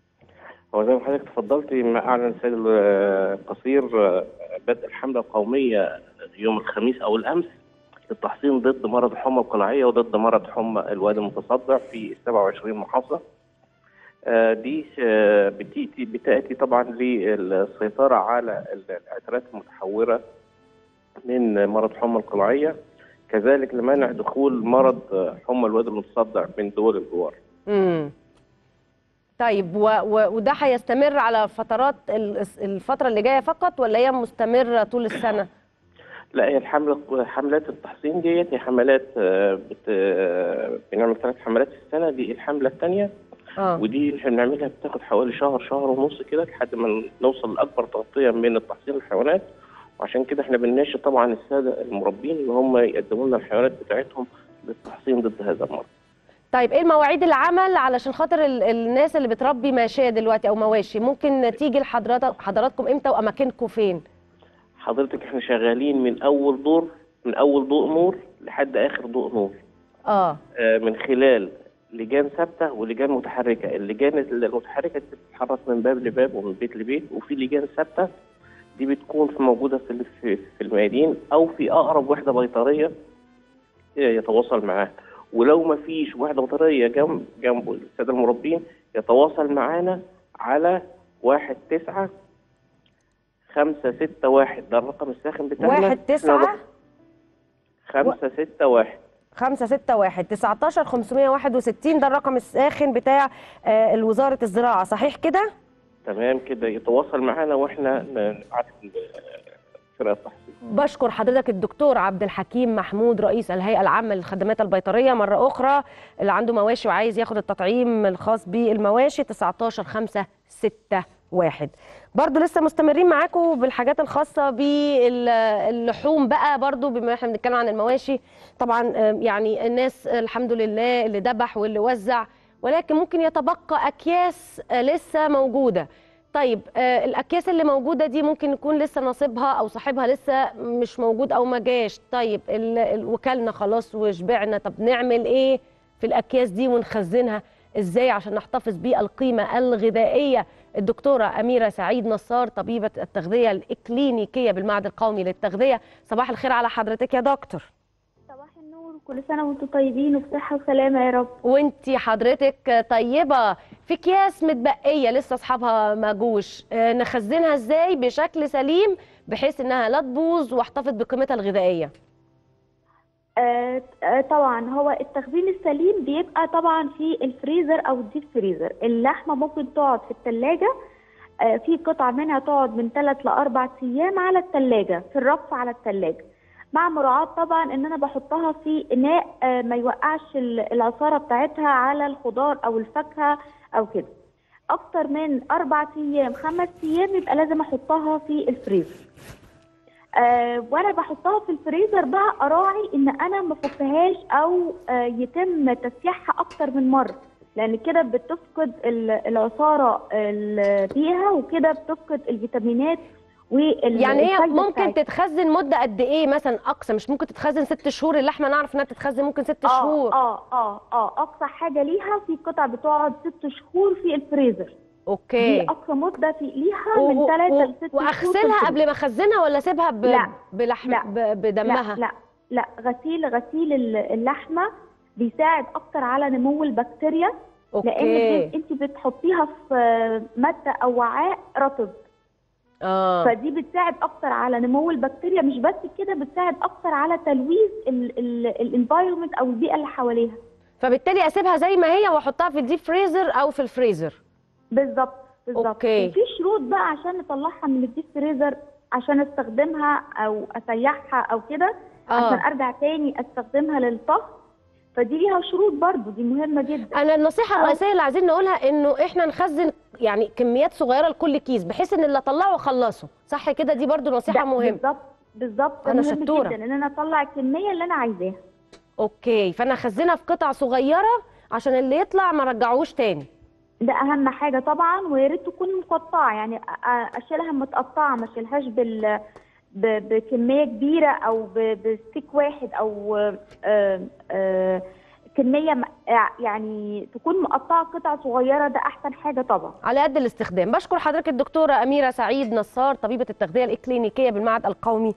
S12: هو زي ما حضرتك تفضلتي ما اعلن السيد القصير بدء الحمله القوميه يوم الخميس او الامس للتحصين ضد مرض الحمى القلاعيه وضد مرض حمى الوادي المتصدع في 27 محافظه آه، دي آه، بتأتي بتأتي طبعا للسيطرة على العترات المتحورة من مرض حمى القلاعية كذلك لمنع دخول مرض آه، حمى الوادي المتصدع من دول الجوار
S2: امم طيب و و وده هيستمر على فترات ال- الفترة اللي جاية فقط ولا هي مستمرة طول السنة؟
S12: لا هي الحملة حملات التحصين ديت هي حملات آه، بت... آه، بنعمل ثلاث حملات في السنة دي الحملة الثانية
S2: اه
S12: ودي احنا بنعملها بتاخد حوالي شهر شهر ونص كده لحد ما نوصل لأكبر تغطية من التحصين الحيوانات وعشان كده احنا بنناشد طبعا السادة المربين ان هم يقدموا لنا الحيوانات بتاعتهم للتحصين ضد هذا المرض.
S2: طيب ايه المواعيد العمل علشان خاطر ال الناس اللي بتربي ماشية دلوقتي او مواشي ممكن تيجي لحضرتك حضراتكم امتى واماكنكم فين؟
S12: حضرتك احنا شغالين من أول دور من أول ضوء نور لحد آخر ضوء نور.
S2: اه
S12: آه، من خلال لجان ثابته ولجان متحركه، اللجان المتحركه دي بتتحرك من باب لباب ومن بيت لبيت وفي لجان ثابته دي بتكون في موجوده في في في الميادين او في اقرب وحده بيطريه آه، يتواصل معاها ولو ما فيش وحده بيطريه جنب جنب الساده المربين يتواصل معانا على واحد تسعة خمسة ستة واحد ده الرقم الساخن بتاعنا
S2: واحد تسعة
S12: خمسة ستة واحد
S2: خمسة ستة واحد تسعة عشر خمسمية واحد وستين ده الرقم الساخن بتاع آه، وزارة الزراعة صحيح كده؟
S12: تمام كده يتواصل معانا واحنا نبعت فرقه التحصيل
S2: بشكر حضرتك الدكتور عبد الحكيم محمود رئيس الهيئة العامة للخدمات البيطرية مرة أخرى اللي عنده مواشي وعايز ياخد التطعيم الخاص بالمواشي 19 5 6 1 برضو لسه مستمرين معاكم بالحاجات الخاصة باللحوم بقى برضو بما احنا بنتكلم عن المواشي طبعا آه، يعني الناس الحمد لله اللي ذبح واللي وزع ولكن ممكن يتبقى أكياس آه، لسه موجودة طيب آه الاكياس اللي موجوده دي ممكن يكون لسه نصيبها او صاحبها لسه مش موجود او ما جاش طيب ال- ال- وكلنا خلاص وشبعنا طب نعمل ايه في الاكياس دي ونخزنها ازاي عشان نحتفظ بالقيمه الغذائيه الدكتوره اميره سعيد نصار طبيبه التغذيه الاكلينيكيه بالمعهد القومي للتغذيه صباح الخير على حضرتك يا دكتور
S13: صباح النور كل سنة وانتم طيبين وبصحة وسلامة يا رب
S2: وانتي حضرتك طيبه في اكياس متبقيه لسه اصحابها ما جوش آه، نخزنها ازاي بشكل سليم بحيث انها لا تبوظ واحتفظ بقيمتها الغذائيه
S13: آه آه، طبعا هو التخزين السليم بيبقى طبعا في الفريزر او الديب فريزر اللحمة ممكن تقعد في التلاجة آه في قطع منها تقعد من 3 ل 4 ايام على التلاجة في الرف على التلاجة مع مراعاة طبعا ان انا بحطها في اناء آه ما يوقعش ال- العصارة بتاعتها على الخضار او الفاكهة او كده اكتر من اربع ايام خمس ايام يبقى لازم احطها في الفريزر آه وانا بحطها في الفريزر بقى اراعي ان انا ما افكهاش او آه يتم تسييحها اكتر من مره لان كده بتفقد ال- العصاره ال- بيها وكده بتفقد الفيتامينات وال
S2: يعني هي
S13: الفايدة
S2: ممكن
S13: بتاعتها.
S2: تتخزن مده قد ايه مثلا اقصى مش ممكن تتخزن ست شهور اللحمه نعرف انها تتخزن ممكن ست
S13: اه
S2: شهور
S13: اه اه اه اقصى حاجه ليها في قطع بتقعد ست شهور في الفريزر
S2: اوكي
S13: دي اقصى مده في ليها
S2: و-
S13: من
S2: و-
S13: ثلاثة
S2: و-
S13: لست شهور في
S2: واغسلها
S13: الفريزر.
S2: قبل ما اخزنها ولا اسيبها ب...
S13: لا.
S2: بلحم
S13: لا.
S2: ب... بدمها
S13: لا لا لا غسيل غسيل ال- اللحمه بيساعد اكتر على نمو البكتيريا
S2: أوكي.
S13: لان انت بتحطيها في ماده او وعاء رطب
S2: اه
S13: فدي بتساعد اكتر على نمو البكتيريا مش بس كده بتساعد اكتر على تلويث الانفايرمنت او البيئه اللي حواليها
S2: فبالتالي اسيبها زي ما هي واحطها في الديب فريزر او في الفريزر
S13: بالظبط بالظبط
S2: أوكي.
S13: وفي شروط بقى عشان نطلعها من الديب فريزر عشان استخدمها او اسيحها او كده
S2: آه.
S13: عشان ارجع تاني استخدمها للطهي فدي ليها شروط برضو دي مهمه جدا
S2: انا النصيحه
S13: أو-
S2: الرئيسيه اللي عايزين نقولها انه احنا نخزن يعني كميات صغيره لكل كيس بحيث ان اللي اطلعه اخلصه صح كده دي برضو نصيحه
S13: ده
S2: مهمه
S13: بالظبط بالظبط ده
S2: أنا
S13: مهم
S2: شطورة.
S13: جدا ان انا اطلع الكميه اللي انا عايزاها
S2: اوكي فانا اخزنها في قطع صغيره عشان اللي يطلع ما رجعوش تاني
S13: ده اهم حاجه طبعا ويا ريت تكون مقطعه يعني أ- أ- اشيلها متقطعه ما اشيلهاش بال ب- بكميه كبيره او ب- بستيك واحد او آه، آه، كميه م- يعني تكون مقطعه قطع صغيره ده احسن حاجه طبعا
S2: على قد الاستخدام بشكر حضرتك الدكتوره اميره سعيد نصار طبيبه التغذيه الاكلينيكيه بالمعهد القومي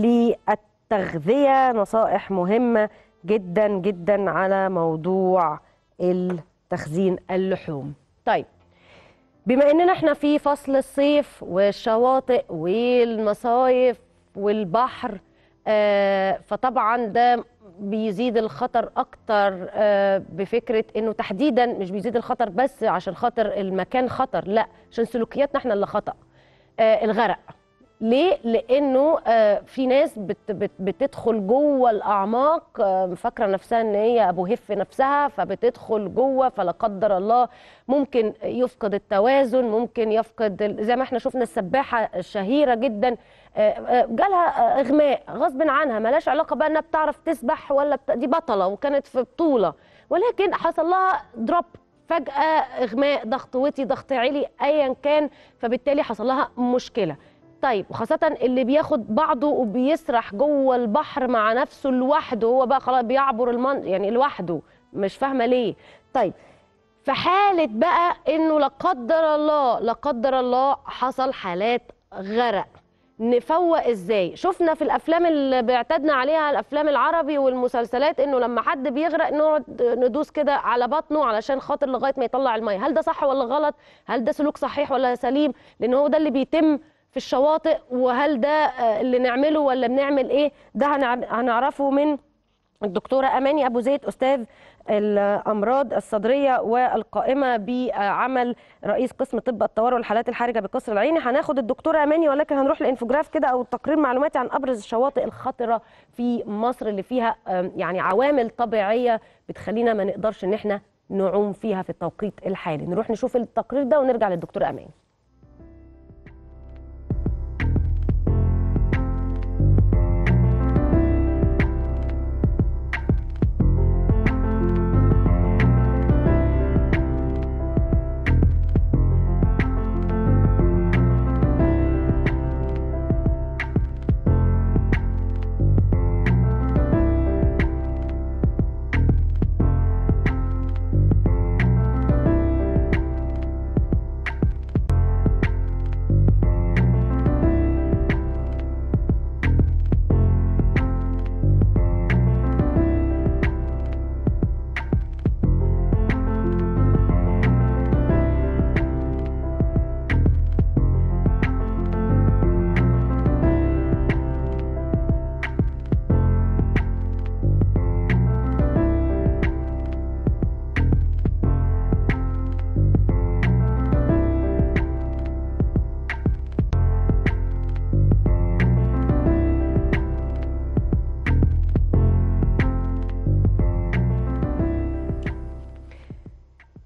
S2: للتغذيه نصائح مهمه جدا جدا على موضوع التخزين اللحوم طيب بما اننا احنا في فصل الصيف والشواطئ والمصايف والبحر آه فطبعا ده بيزيد الخطر اكتر آه بفكره انه تحديدا مش بيزيد الخطر بس عشان خاطر المكان خطر لا عشان سلوكياتنا احنا اللي خطا آه الغرق ليه؟ لانه آه في ناس بت بت بتدخل جوه الاعماق آه فاكره نفسها ان هي ابو هف نفسها فبتدخل جوه فلا قدر الله ممكن يفقد التوازن ممكن يفقد ال- زي ما احنا شفنا السباحه الشهيره جدا آه، آه، جالها آه، اغماء غصب عنها ملاش علاقه بقى انها بتعرف تسبح ولا بت... دي بطله وكانت في بطوله ولكن حصل لها دروب فجاه اغماء ضغط وطي ضغط عالي ايا كان فبالتالي حصل لها مشكله طيب وخاصة اللي بياخد بعضه وبيسرح جوه البحر مع نفسه لوحده هو بقى خلاص بيعبر المن يعني لوحده مش فاهمة ليه طيب في حالة بقى انه لا قدر الله لا قدر الله حصل حالات غرق نفوق ازاي شفنا في الافلام اللي بيعتدنا عليها الافلام العربي والمسلسلات انه لما حد بيغرق نقعد ندوس كده على بطنه علشان خاطر لغايه ما يطلع الميه هل ده صح ولا غلط هل ده سلوك صحيح ولا سليم لان هو ده اللي بيتم في الشواطئ وهل ده آه، اللي نعمله ولا بنعمل ايه ده هنع- هنعرفه من الدكتورة أماني أبو زيد أستاذ الأمراض الصدرية والقائمة بعمل رئيس قسم طب الطوارئ والحالات الحرجة بقصر العيني هناخد الدكتورة أماني ولكن هنروح لإنفوجراف كده أو تقرير معلوماتي عن أبرز الشواطئ الخطرة في مصر اللي فيها آم، يعني عوامل طبيعية بتخلينا ما نقدرش إن احنا نعوم فيها في التوقيت الحالي نروح نشوف التقرير ده ونرجع للدكتورة أماني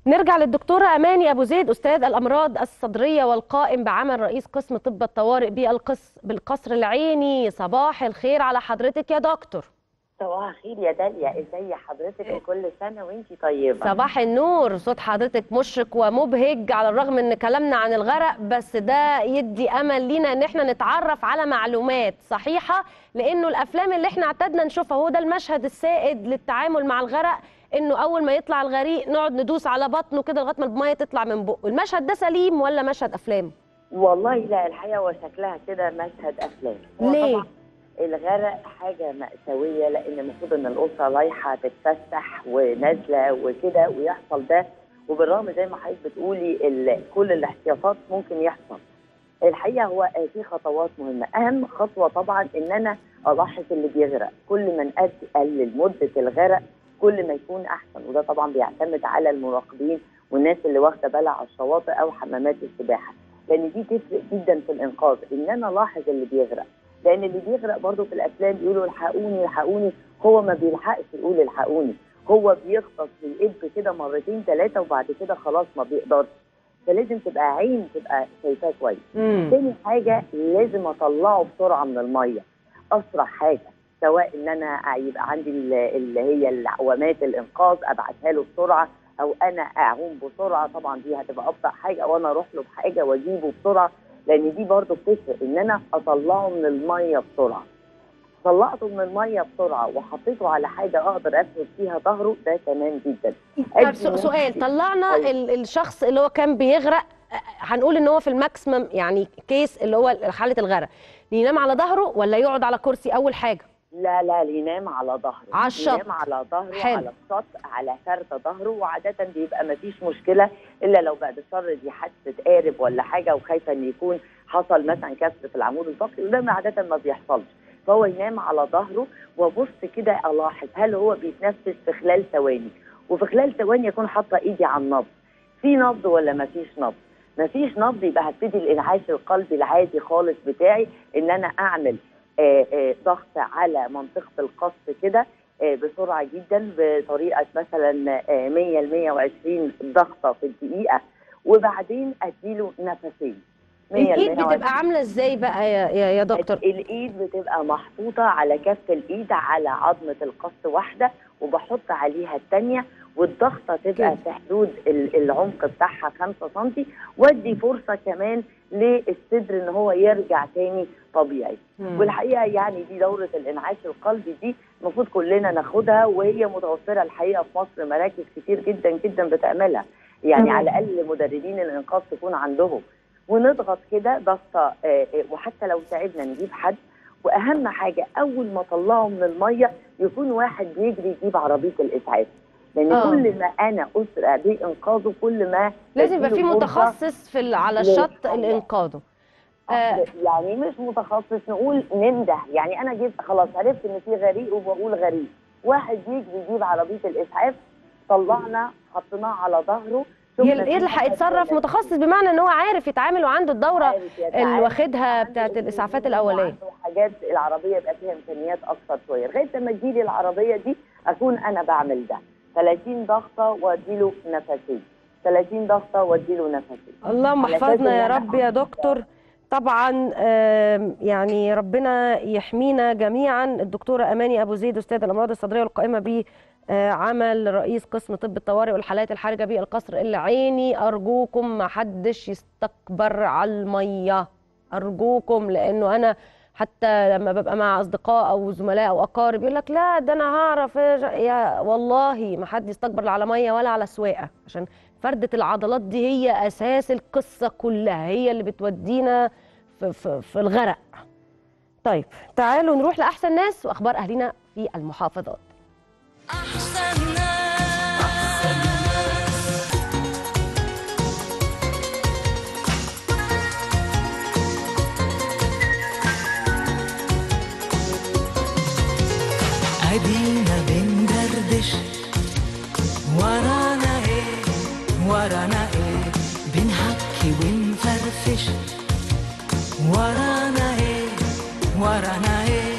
S2: نرجع للدكتورة أماني أبو زيد أستاذ الأمراض الصدرية والقائم بعمل رئيس قسم طب الطوارئ بالقص بالقصر العيني صباح الخير على حضرتك يا دكتور
S14: صباح الخير يا داليا ازي حضرتك وكل سنه وانتي طيبه
S2: صباح النور صوت حضرتك مشرق ومبهج على الرغم ان كلامنا عن الغرق بس ده يدي امل لينا ان احنا نتعرف على معلومات صحيحه لانه الافلام اللي احنا اعتدنا نشوفها هو ده المشهد السائد للتعامل مع الغرق انه اول ما يطلع الغريق نقعد ندوس على بطنه كده لغايه ما الميه تطلع من بقه المشهد ده سليم ولا مشهد افلام
S14: والله لا الحقيقه هو شكلها كده مشهد افلام هو
S2: ليه؟
S14: طبعاً الغرق حاجه مأساويه لان المفروض ان الاسره رايحه تتفسح ونازله وكده ويحصل ده وبالرغم زي ما حضرتك بتقولي ال- كل الاحتياطات ممكن يحصل الحقيقه هو في خطوات مهمه اهم خطوه طبعا ان انا الاحظ اللي بيغرق كل ما نقد- اقلل مده الغرق كل ما يكون احسن وده طبعا بيعتمد على المراقبين والناس اللي واخده بالها على الشواطئ او حمامات السباحه لان دي تفرق جدا في الانقاذ ان انا الاحظ اللي بيغرق لان اللي بيغرق برضه في الافلام بيقولوا الحقوني الحقوني هو ما بيلحقش يقول الحقوني هو بيغطس بيقب كده مرتين ثلاثه وبعد كده خلاص ما بيقدرش فلازم تبقى عين تبقى شايفاه كويس
S2: مم.
S14: تاني حاجه لازم اطلعه بسرعه من الميه اسرع حاجه سواء ان انا يبقى عندي ال- اللي هي العوامات الانقاذ ابعتها له بسرعه او انا اعوم بسرعه طبعا دي هتبقى ابطا حاجه وانا اروح له بحاجه واجيبه بسرعه لان دي برضو بتفرق ان انا اطلعه من الميه بسرعه طلعته من الميه بسرعه وحطيته على حاجه اقدر افرد فيها ظهره ده تمام جدا
S2: طب سو- سؤال طلعنا ال- الشخص اللي هو كان بيغرق أه، هنقول ان هو في الماكسيمم يعني كيس اللي هو حاله الغرق ينام على ظهره ولا يقعد على كرسي اول حاجه
S14: لا لا ينام على ظهره
S2: على الشط.
S14: ينام على ظهره
S2: حلو.
S14: على الشط على فرد ظهره وعادة بيبقى ما فيش مشكلة إلا لو بعد الشر دي حادثة قارب ولا حاجة وخايفة إن يكون حصل مثلا كسر في العمود الفقري وده عادة ما بيحصلش فهو ينام على ظهره وابص كده الاحظ هل هو بيتنفس في خلال ثواني وفي خلال ثواني اكون حاطه ايدي على النبض في نبض ولا ما فيش نبض ما فيش نبض يبقى هبتدي الانعاش القلبي العادي خالص بتاعي ان انا اعمل آه، آه، ضغط على منطقه القص كده آه، بسرعه جدا بطريقه مثلا آه، 100 ل 120 ضغطه في الدقيقه وبعدين اديله نفسين 100 ل
S2: الايد
S14: 120.
S2: بتبقى عامله ازاي بقى يا يا, يا دكتور
S14: الايد بتبقى محطوطه على كف الايد على عظمه القص واحده وبحط عليها الثانيه والضغطه تبقى في حدود ال- العمق بتاعها 5 سم وادي فرصه كمان للصدر ان هو يرجع تاني طبيعي
S15: مم.
S14: والحقيقه يعني دي دوره الانعاش القلبي دي المفروض كلنا ناخدها وهي متوفره الحقيقه في مصر مراكز كتير جدا جدا بتعملها يعني
S15: تمام.
S14: على الاقل مدربين الانقاذ تكون عندهم ونضغط كده ضغطه آه، آه، وحتى لو تعبنا نجيب حد واهم حاجه اول ما اطلعه من الميه يكون واحد بيجري يجيب عربيه الاسعاف لان
S2: آه.
S14: كل ما انا اسرع بانقاذه كل ما
S2: لازم يبقى في
S14: بديله فرصة
S2: متخصص في ال- على الشط لانقاذه
S14: آه يعني مش متخصص نقول ننده يعني انا جبت خلاص عرفت ان في غريق وبقول غريق واحد يجي يجيب عربيه الاسعاف طلعنا حطيناه على ظهره شفنا
S2: يل-
S14: في
S2: يلحق
S14: حد
S2: يتصرف
S14: ولا
S2: متخصص بمعنى ان هو عارف يتعامل وعنده الدوره اللي
S14: يتعامل.
S2: واخدها بتاعت الاسعافات الاوليه
S14: حاجات العربيه يبقى فيها امكانيات اكثر شويه لغايه لما تجيلي العربيه دي اكون انا بعمل ده 30 ضغطه واديله نفسين 30 ضغطه واديله نفسين
S2: اللهم
S14: على أساس
S2: احفظنا يا
S14: إن أنا
S2: رب يا دكتور طبعا آم، يعني ربنا يحمينا جميعا الدكتوره اماني ابو زيد استاذ الامراض الصدريه والقائمه بعمل رئيس قسم طب الطوارئ والحالات الحرجه بالقصر العيني ارجوكم ما حدش يستكبر على الميه ارجوكم لانه انا حتى لما ببقى مع اصدقاء او زملاء او اقارب يقول لك لا ده انا هعرف إيه ج- يا والله ما حد يستكبر لا على ميه ولا على سواقه عشان فردة العضلات دي هي اساس القصه كلها هي اللي بتودينا في, في, في الغرق طيب تعالوا نروح لاحسن ناس واخبار اهلنا في المحافظات
S15: ادينا بندردش ورانا ايه ورانا ايه بنحكي ونفرفش ورانا ايه ورانا ايه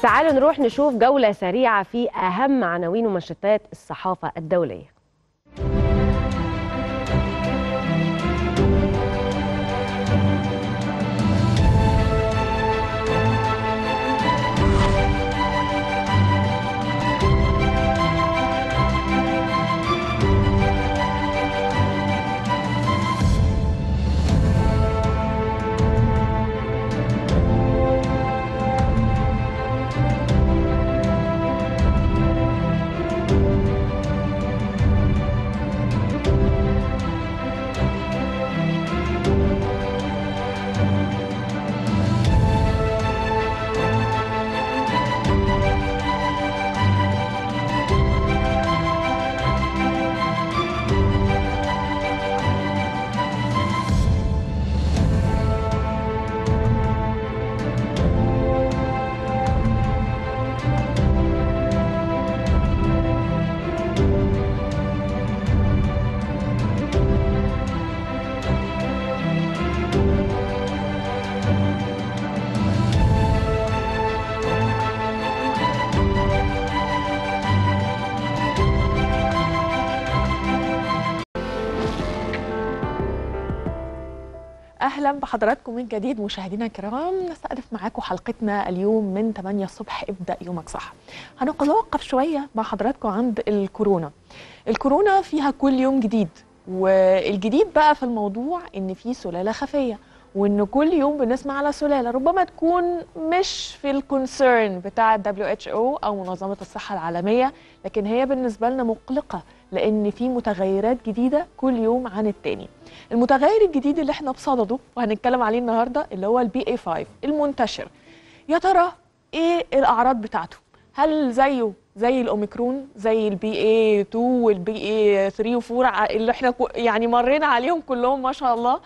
S2: تعالوا نروح نشوف جولة سريعة في أهم عناوين ومنشطات الصحافة الدولية
S16: اهلا بحضراتكم من جديد مشاهدينا الكرام نستأنف معاكم حلقتنا اليوم من 8 الصبح ابدا يومك صح هنتوقف شويه مع حضراتكم عند الكورونا الكورونا فيها كل يوم جديد والجديد بقى في الموضوع ان في سلاله خفيه وان كل يوم بنسمع على سلاله ربما تكون مش في الكونسيرن بتاع ال WHO او منظمه الصحه العالميه لكن هي بالنسبه لنا مقلقه لان في متغيرات جديده كل يوم عن التاني المتغير الجديد اللي احنا بصدده وهنتكلم عليه النهارده اللي هو البي اي 5 المنتشر يا ترى ايه الاعراض بتاعته هل زيه زي الاوميكرون زي البي اي 2 والبي اي 3 و4 اللي احنا كو- يعني مرينا عليهم كلهم ما شاء الله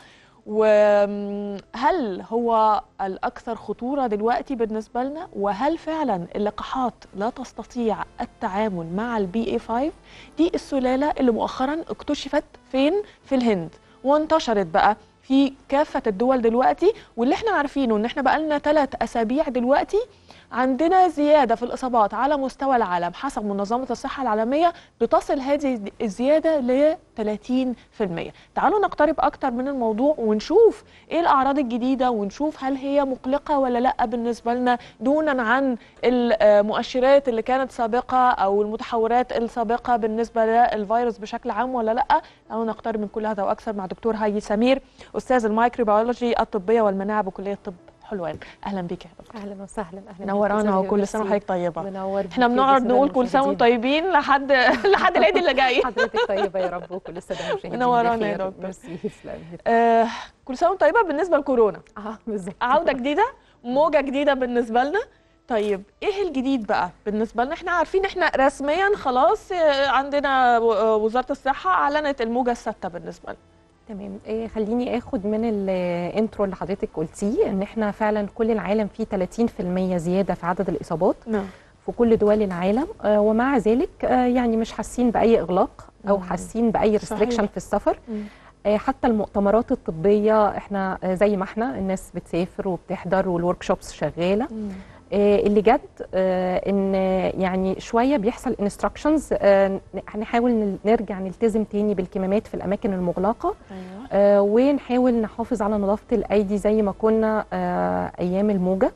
S16: وهل هو الأكثر خطورة دلوقتي بالنسبة لنا وهل فعلا اللقاحات لا تستطيع التعامل مع البي اي 5 دي السلالة اللي مؤخرا اكتشفت فين في الهند وانتشرت بقى في كافة الدول دلوقتي واللي احنا عارفينه ان احنا بقالنا ثلاث اسابيع دلوقتي عندنا زيادة في الإصابات على مستوى العالم حسب منظمة الصحة العالمية بتصل هذه الزيادة ل 30% تعالوا نقترب أكتر من الموضوع ونشوف إيه الأعراض الجديدة ونشوف هل هي مقلقة ولا لأ بالنسبة لنا دونا عن المؤشرات اللي كانت سابقة أو المتحورات السابقة بالنسبة للفيروس بشكل عام ولا لأ تعالوا نقترب من كل هذا وأكثر مع دكتور هاي سمير أستاذ الميكروبيولوجي الطبية والمناعة بكلية الطب حلوان أهلا بك يا دكتور
S17: اهلا وسهلا اهلا
S16: نورانا
S17: بيك.
S16: وكل سنه وحضرتك طيبه
S17: منور
S16: احنا
S17: بيك
S16: بنقعد
S17: وبالنسبة
S16: نقول كل سنه وانتم
S17: للمشاهدين.
S16: طيبين لحد لحد العيد اللي جاي
S17: حضرتك طيبه يا رب وكل الساده المشاهدين
S16: منورانا يا
S17: بخير.
S16: دكتور.
S17: ميرسي تسلمي
S16: آه كل سنه وانتم طيبه بالنسبه لكورونا
S17: اه بالظبط
S16: عوده جديده موجه جديده بالنسبه لنا طيب ايه الجديد بقى بالنسبه لنا احنا عارفين احنا رسميا خلاص آه، عندنا و- آه، وزاره الصحه اعلنت الموجه السادسه بالنسبه لنا
S17: تمام إيه خليني اخد من الانترو اللي حضرتك قلتيه ان احنا فعلا كل العالم فيه 30% زياده في عدد الاصابات
S16: نعم
S17: في كل دول العالم آه، ومع ذلك آه، يعني مش حاسين باي اغلاق او
S16: مم.
S17: حاسين باي
S16: صحيح.
S17: ريستريكشن في السفر
S16: مم.
S17: آه، حتى المؤتمرات الطبيه احنا آه، زي ما احنا الناس بتسافر وبتحضر والورك شوبس شغاله آه، اللي جد آه، ان يعني شويه بيحصل انستراكشنز هنحاول نل- نرجع نلتزم تاني بالكمامات في الاماكن المغلقه
S16: ايوه
S17: آه، ونحاول نحافظ على نظافه الايدي زي ما كنا آه، ايام الموجه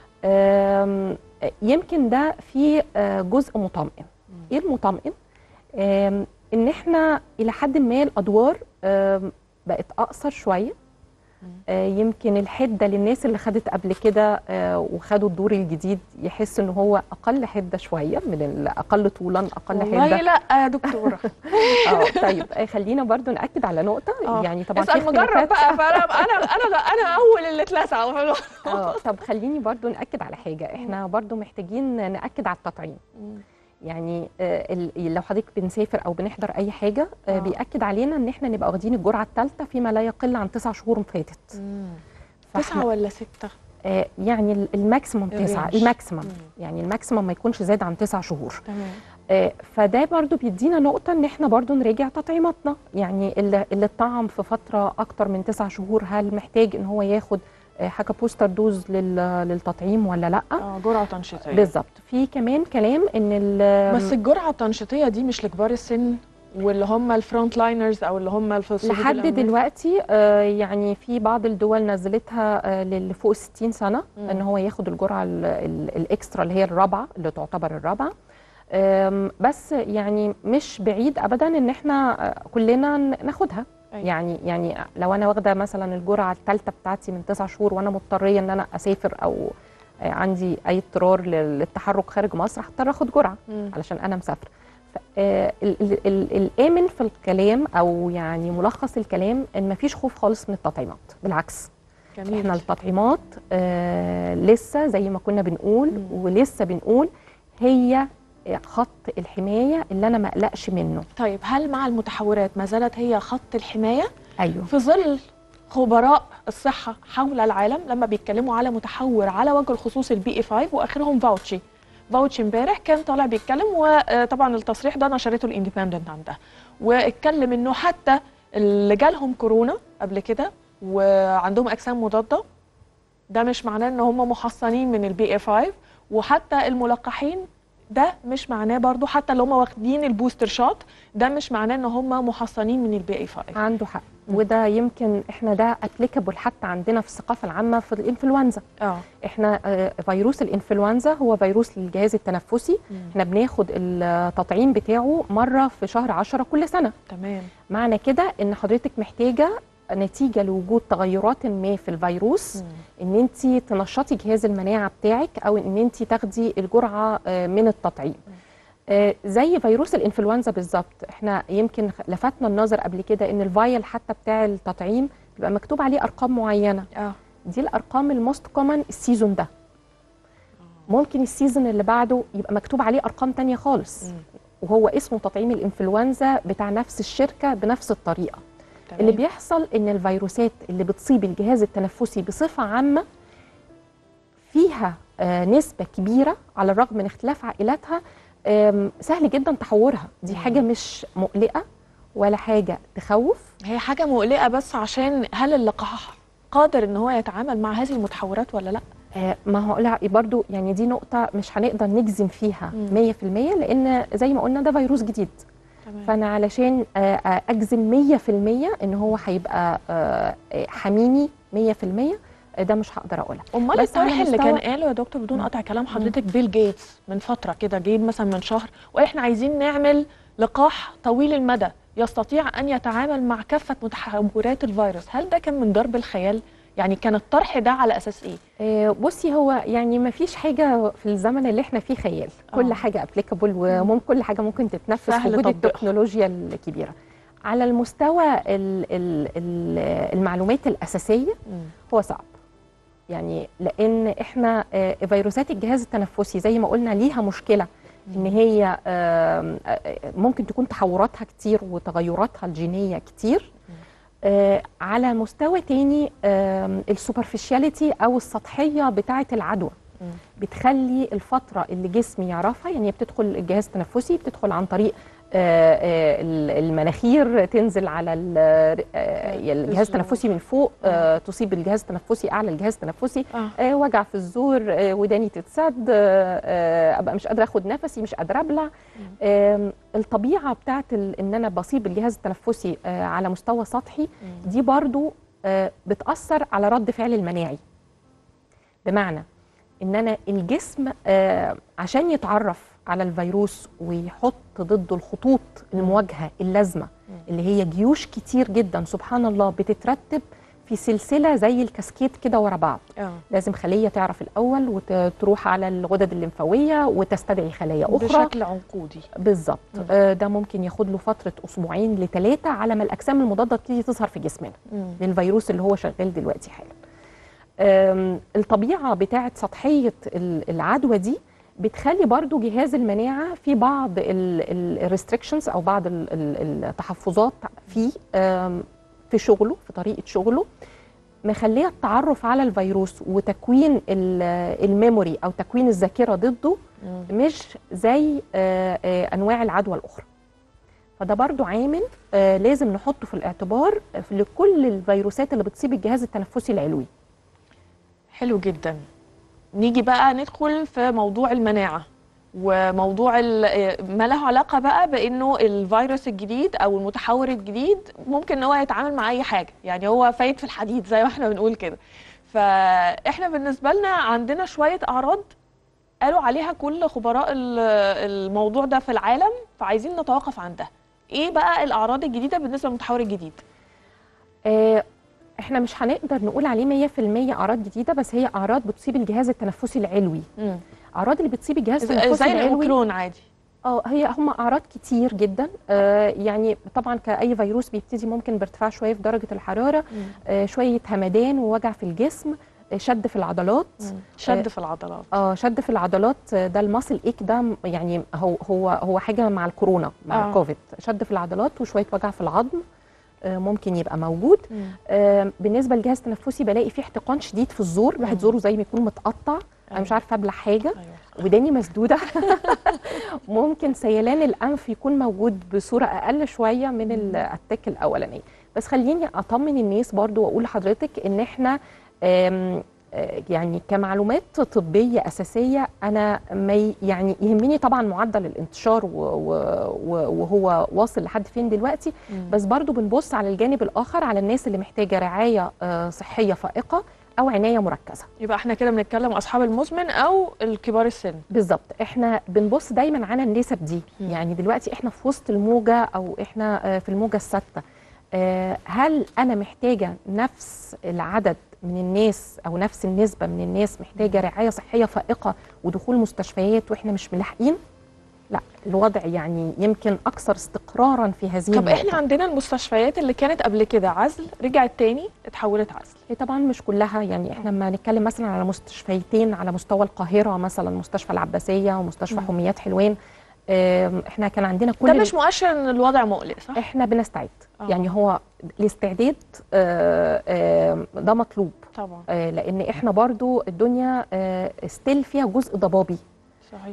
S17: آم، يمكن ده في آه، جزء مطمئن ايه المطمئن آم، ان احنا الى حد ما الادوار آم، بقت اقصر شويه آه، يمكن الحده للناس اللي خدت قبل كده آه، وخدوا الدور الجديد يحس ان هو اقل حده شويه من ال- اقل طولا اقل
S16: والله
S17: حده
S16: لا يا دكتوره
S17: اه طيب آه، خلينا برضو ناكد على نقطه
S16: آه.
S17: يعني طبعا في
S16: اسال مجرب
S17: اختلافات.
S16: بقى فانا انا انا انا اول اللي اتلسع
S17: اه طب خليني برضو ناكد على حاجه احنا برضو محتاجين ناكد على التطعيم يعني آه، ال- لو حضرتك بنسافر او بنحضر اي حاجه آه.
S16: آه.
S17: بياكد علينا ان احنا نبقى واخدين الجرعه الثالثه فيما لا يقل عن تسع شهور فاتت
S16: تسعة ولا ستة؟
S17: آه يعني ال- الماكسيموم تسعة
S16: الرينج.
S17: الماكسيموم يعني الماكسيموم ما يكونش زاد عن تسع شهور
S16: تمام
S17: آه، فده برضو بيدينا نقطة ان احنا برضو نراجع تطعيماتنا يعني اللي, اللي اتطعم في فترة اكتر من تسع شهور هل محتاج ان هو ياخد آه، حاجه بوستر دوز لل- للتطعيم ولا لا
S16: اه جرعه تنشيطيه
S17: بالظبط في كمان كلام ان ال-
S16: بس الجرعه التنشيطيه دي مش لكبار السن واللي هم الفرونت لاينرز او اللي هم في الصفوف
S17: لحد
S16: الأمامية؟
S17: دلوقتي آه، يعني في بعض الدول نزلتها آه، للي فوق 60 سنه
S16: مم.
S17: ان هو ياخد الجرعه ال- ال- الاكسترا اللي هي الرابعه اللي تعتبر الرابعه آم، بس يعني مش بعيد ابدا ان احنا آه، كلنا ن- ناخدها
S16: أيوة.
S17: يعني يعني لو انا واخده مثلا الجرعه الثالثه بتاعتي من تسع شهور وانا مضطريه ان انا اسافر او آه، عندي اي اضطرار لل- للتحرك خارج مصر هضطر اخد جرعه
S16: مم. علشان
S17: علشان انا مسافره ف- آه، ال- ال- ال- الامن في الكلام او يعني ملخص الكلام ان مفيش خوف خالص من التطعيمات بالعكس
S16: جميل.
S17: احنا التطعيمات آه لسه زي ما كنا بنقول ولسه بنقول هي خط الحمايه اللي انا ما اقلقش منه
S16: طيب هل مع المتحورات ما زالت هي خط الحمايه
S17: ايوه
S16: في ظل خبراء الصحه حول العالم لما بيتكلموا على متحور على وجه الخصوص البي اي 5 واخرهم فاوتشي فاوتشي امبارح كان طالع بيتكلم وطبعا التصريح ده نشرته الاندبندنت عندها واتكلم انه حتى اللي جالهم كورونا قبل كده وعندهم اجسام مضاده ده مش معناه ان هم محصنين من البي اي 5 وحتى الملقحين ده مش معناه برضو حتى اللي هم واخدين البوستر شوت ده مش معناه ان هم محصنين من البي اي 5
S17: عنده حق وده يمكن احنا ده ابليكابل حتى عندنا في الثقافه العامه في الانفلونزا
S16: اه
S17: احنا آه، فيروس الانفلونزا هو فيروس للجهاز التنفسي احنا بناخد التطعيم بتاعه مره في شهر 10 كل سنه
S16: تمام
S17: معنى كده ان حضرتك محتاجه نتيجه لوجود تغيرات ما في الفيروس ان انت تنشطي جهاز المناعه بتاعك او ان انت تاخدي الجرعه آه، من التطعيم آه، زي فيروس الانفلونزا بالظبط احنا يمكن لفتنا النظر قبل كده ان الفايل حتى بتاع التطعيم بيبقى مكتوب عليه ارقام معينه
S16: اه
S17: دي الارقام الموست كومن السيزون ده ممكن السيزون اللي بعده يبقى مكتوب عليه ارقام تانية خالص وهو اسمه تطعيم الانفلونزا بتاع نفس الشركه بنفس الطريقه
S16: تمام.
S17: اللي بيحصل ان الفيروسات اللي بتصيب الجهاز التنفسي بصفه عامه فيها آه، نسبه كبيره على الرغم من اختلاف عائلاتها آم، سهل جدا تحورها دي حاجه مش مقلقه ولا حاجه تخوف
S16: هي حاجه مقلقه بس عشان هل اللقاح قادر ان هو يتعامل مع هذه المتحورات ولا لا
S17: آه، ما هو لا برضو يعني دي نقطة مش هنقدر نجزم فيها
S16: مم.
S17: 100% لأن زي ما قلنا ده فيروس جديد
S16: تمام.
S17: فأنا علشان آه، آه، أجزم 100% إن هو هيبقى آه، آه، حميني 100% آه، ده مش هقدر أقولها
S16: امال
S17: بس على
S16: الطرح اللي
S17: مستوى-
S16: كان قاله يا دكتور بدون قطع كلام حضرتك بيل جيتس من فتره كده جايب مثلا من شهر واحنا عايزين نعمل لقاح طويل المدى يستطيع ان يتعامل مع كافه متحورات الفيروس هل ده كان من ضرب الخيال يعني كان الطرح ده على اساس ايه
S17: آه، بصي هو يعني ما فيش حاجة في الزمن اللي احنا فيه خيال كل
S16: آه.
S17: حاجة ابليكابل وممكن كل حاجة ممكن تتنفذ في
S16: سهل
S17: وجود
S16: تطبيقها.
S17: التكنولوجيا الكبيرة على المستوى ال ال ال المعلومات الأساسية هو صعب يعني لان احنا آه، فيروسات الجهاز التنفسي زي ما قلنا ليها مشكله ان هي آم، آه، ممكن تكون تحوراتها كتير وتغيراتها الجينيه كتير آه، على مستوى تاني السوبرفيشاليتي او السطحيه بتاعه العدوى بتخلي الفتره اللي جسمي يعرفها يعني هي بتدخل الجهاز التنفسي بتدخل عن طريق آه، آه، المناخير تنزل على ال- آه، الجهاز التنفسي من فوق آه، تصيب الجهاز التنفسي اعلى الجهاز التنفسي آه، وجع في الزور آه، وداني تتسد آه، آه، ابقى مش قادره اخد نفسي مش قادره ابلع آم، الطبيعه بتاعت ال- ان انا بصيب الجهاز التنفسي آه، على مستوى سطحي دي برضو آه، بتاثر على رد فعل المناعي بمعنى ان انا الجسم آه، عشان يتعرف على الفيروس ويحط ضده الخطوط المواجهه اللازمه اللي هي جيوش كتير جدا سبحان الله بتترتب في سلسله زي الكاسكيد كده ورا بعض
S16: اه
S17: لازم خليه تعرف الاول وتروح على الغدد الليمفاويه وتستدعي خلايا اخرى
S16: بشكل عنقودي
S17: بالظبط آه، ده ممكن ياخد له فتره اسبوعين لثلاثه على ما الاجسام المضاده تبتدي تظهر في جسمنا
S16: مم.
S17: للفيروس اللي هو شغال دلوقتي حالا آم، الطبيعه بتاعه سطحيه ال- العدوى دي بتخلي برضو جهاز المناعه في بعض الريستريكشنز او بعض ال- ال- التحفظات فيه آم، في شغله في طريقه شغله مخليه التعرف على الفيروس وتكوين ال- الميموري او تكوين الذاكره ضده مش زي آه، آه، انواع العدوى الاخرى فده برضو عامل آه، لازم نحطه في الاعتبار في- لكل الفيروسات اللي بتصيب الجهاز التنفسي العلوي
S16: حلو جدا نيجي بقى ندخل في موضوع المناعة وموضوع ال- ما له علاقة بقى بأنه الفيروس الجديد أو المتحور الجديد ممكن ان هو يتعامل مع أي حاجة يعني هو فايت في الحديد زي ما احنا بنقول كده فاحنا بالنسبة لنا عندنا شوية أعراض قالوا عليها كل خبراء ال- الموضوع ده في العالم فعايزين نتوقف عندها ايه بقى الأعراض الجديدة بالنسبة للمتحور الجديد
S17: آه، احنا مش هنقدر نقول عليه 100% اعراض جديده بس هي اعراض بتصيب الجهاز التنفسي العلوي
S16: مم.
S17: اعراض اللي بتصيب الجهاز
S16: زي-
S17: التنفسي
S16: زي
S17: العلوي
S16: الأوميكرون عادي
S17: اه هي هم اعراض كتير جدا آه يعني طبعا كاي فيروس بيبتدي ممكن بارتفاع شويه في درجه الحراره آه شويه همدان ووجع في الجسم آه شد في العضلات
S16: شد
S17: آه،
S16: في العضلات
S17: اه شد في العضلات آه، ده الماسل ايك ده م- يعني هو هو هو حاجه مع الكورونا مع
S16: آه.
S17: الكوفيد شد في العضلات وشويه وجع في العظم آه، ممكن يبقى موجود
S16: مم.
S17: آه، بالنسبه للجهاز التنفسي بلاقي فيه احتقان شديد في الزور الواحد زوره زي ما يكون متقطع انا مش عارفه ابلع حاجه وداني مسدوده ممكن سيلان الانف يكون موجود بصوره اقل شويه من الاتاك الاولانيه بس خليني اطمن الناس برضو واقول لحضرتك ان احنا آم، آه، يعني كمعلومات طبيه اساسيه انا ما ي- يعني يهمني طبعا معدل الانتشار و- و- و- وهو واصل لحد فين دلوقتي
S16: مم.
S17: بس برضو بنبص على الجانب الاخر على الناس اللي محتاجه رعايه آه، صحيه فائقه او عنايه مركزه
S16: يبقى احنا كده بنتكلم اصحاب المزمن او الكبار السن
S17: بالظبط احنا بنبص دايما على النسب دي
S16: مم.
S17: يعني دلوقتي احنا في وسط الموجه او احنا آه، في الموجه السادسه آه، هل انا محتاجه نفس العدد من الناس او نفس النسبه من الناس محتاجه رعايه صحيه فائقه ودخول مستشفيات واحنا مش ملاحقين لا الوضع يعني يمكن اكثر استقرارا في هذه
S16: طب
S17: النقطة.
S16: احنا عندنا المستشفيات اللي كانت قبل كده عزل رجعت تاني اتحولت عزل
S17: هي طبعا مش كلها يعني احنا لما نتكلم مثلا على مستشفيتين على مستوى القاهره مثلا مستشفى العباسيه ومستشفى
S16: مم.
S17: حميات حلوان آم، احنا كان عندنا كل
S16: ده
S17: ال-
S16: مش مؤشر ان الوضع مقلق صح
S17: احنا بنستعد
S16: آه.
S17: يعني هو الاستعداد آه، آه، ده مطلوب
S16: طبعا
S17: آه، لان احنا برضو الدنيا ستيل فيها جزء ضبابي
S16: صحيح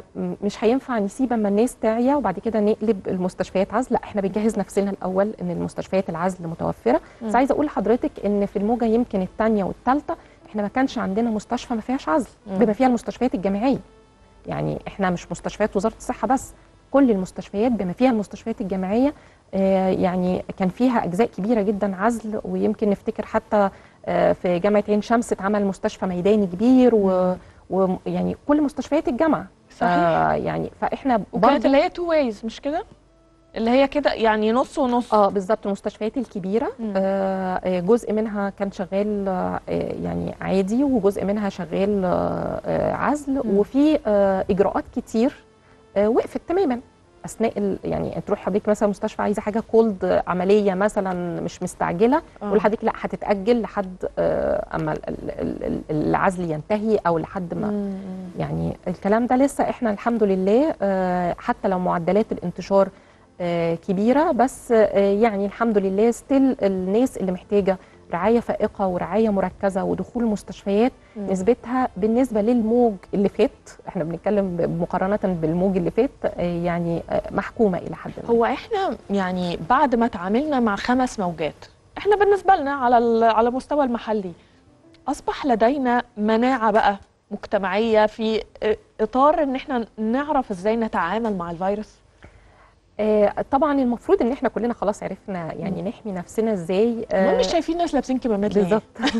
S17: فمش هينفع نسيب اما الناس تعيا وبعد كده نقلب المستشفيات عزل لا احنا بنجهز نفسنا الاول ان المستشفيات العزل متوفره
S16: مم.
S17: بس عايزه اقول لحضرتك ان في الموجه يمكن الثانيه والثالثه احنا ما كانش عندنا مستشفى ما فيهاش عزل
S16: مم.
S17: بما فيها المستشفيات الجامعيه يعني احنا مش مستشفيات وزاره الصحه بس كل المستشفيات بما فيها المستشفيات الجامعيه آه، يعني كان فيها اجزاء كبيره جدا عزل ويمكن نفتكر حتى آه، في جامعه عين شمس اتعمل مستشفى ميداني كبير و- ويعني كل مستشفيات الجامعه
S16: صحيح.
S17: آه يعني فاحنا
S16: وكانت
S17: برضو
S16: اللي هي تو ويز مش كده اللي هي كده يعني نص ونص
S17: اه بالظبط المستشفيات الكبيره آه آه، جزء منها كان شغال آه يعني عادي وجزء منها شغال آه آه، عزل
S16: مم.
S17: وفي آه اجراءات كتير آه وقفت تماما اثناء ال- يعني تروح حضرتك مثلا مستشفى عايزه حاجه كولد عمليه مثلا مش مستعجله
S16: آه.
S17: يقول لحضرتك لا هتتاجل لحد آه اما ال- ال- ال- العزل ينتهي او لحد ما
S16: مم.
S17: يعني الكلام ده لسه احنا الحمد لله آه، حتى لو معدلات الانتشار آه، كبيره بس آه، يعني الحمد لله ستيل الناس اللي محتاجه رعايه فائقه ورعايه مركزه ودخول المستشفيات
S16: مم.
S17: نسبتها بالنسبه للموج اللي فات احنا بنتكلم ب- مقارنه بالموج اللي فات آه، يعني آه، محكومه الى حد ما
S16: هو احنا يعني بعد ما تعاملنا مع خمس موجات احنا بالنسبه لنا على ال- على مستوى المحلي اصبح لدينا مناعه بقى مجتمعيه في اطار ان احنا نعرف ازاي نتعامل مع الفيروس
S17: آه، طبعا المفروض ان احنا كلنا خلاص عرفنا يعني نحمي نفسنا ازاي
S16: المهم
S17: آه،
S16: مش شايفين ناس لابسين كمامات ليه؟
S17: بالظبط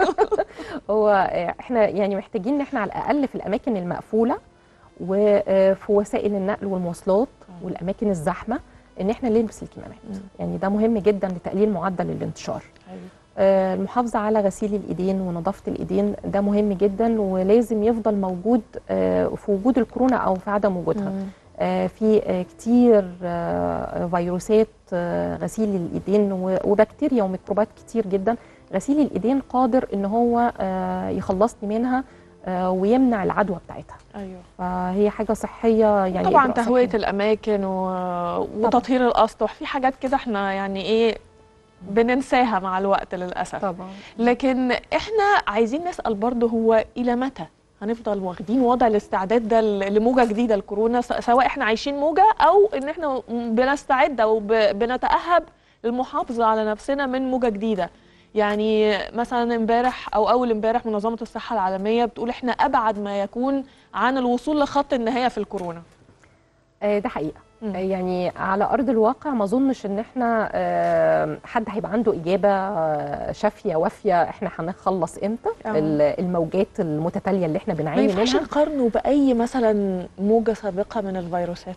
S17: هو آه، احنا يعني محتاجين ان احنا على الاقل في الاماكن المقفوله وفي وسائل النقل والمواصلات والاماكن الزحمه ان احنا نلبس الكمامات يعني ده مهم جدا لتقليل معدل الانتشار آه، المحافظه على غسيل الايدين ونظافه الايدين ده مهم جدا ولازم يفضل موجود آه، في وجود الكورونا او في عدم وجودها
S16: مم.
S17: آه، في آه، كتير آه، فيروسات آه، غسيل الايدين و- وبكتيريا وميكروبات كتير جدا غسيل الايدين قادر ان هو آه، يخلصني منها آه، ويمنع العدوى بتاعتها
S16: ايوه
S17: فهي حاجه صحيه يعني
S16: طبعا
S17: إجراء
S16: تهويه
S17: صحي.
S16: الاماكن و... وتطهير الاسطح في حاجات كده احنا يعني ايه بننساها مع الوقت للاسف
S17: طبعا
S16: لكن احنا عايزين نسال برضه هو الى متى هنفضل واخدين وضع الاستعداد ده ل- لموجه جديده الكورونا س- سواء احنا عايشين موجه او ان احنا بنستعد او ب- بنتاهب للمحافظه على نفسنا من موجه جديده يعني مثلا امبارح او اول امبارح منظمه الصحه العالميه بتقول احنا ابعد ما يكون عن الوصول لخط النهايه في الكورونا
S17: آه، ده حقيقه آه، يعني على ارض الواقع ما اظنش ان احنا آه، حد هيبقى عنده اجابه آه، شافيه وافيه احنا هنخلص امتى
S16: آه.
S17: ال- الموجات المتتاليه اللي احنا
S16: ما
S17: بنعاني
S16: ينفعش
S17: منها
S16: نقارنه باي مثلا موجه سابقه من الفيروسات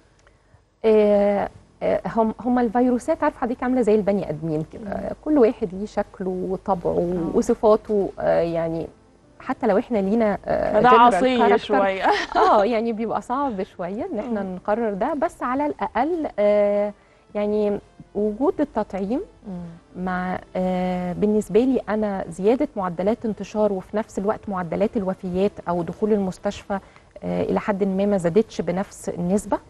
S17: آه، آه، هم هم الفيروسات عارف حضرتك عامله زي البني ادمين كده آه، كل واحد ليه شكله وطبعه وصفاته آه، يعني حتى لو احنا لينا آه،
S16: فده
S17: general
S16: عصي
S17: character،
S16: شوية.
S17: اه يعني بيبقى صعب شويه ان احنا نقرر ده بس على الاقل آه، يعني وجود التطعيم مع آه، بالنسبه لي انا زياده معدلات انتشار وفي نفس الوقت معدلات الوفيات او دخول المستشفى آه، الى حد ما ما زادتش بنفس النسبه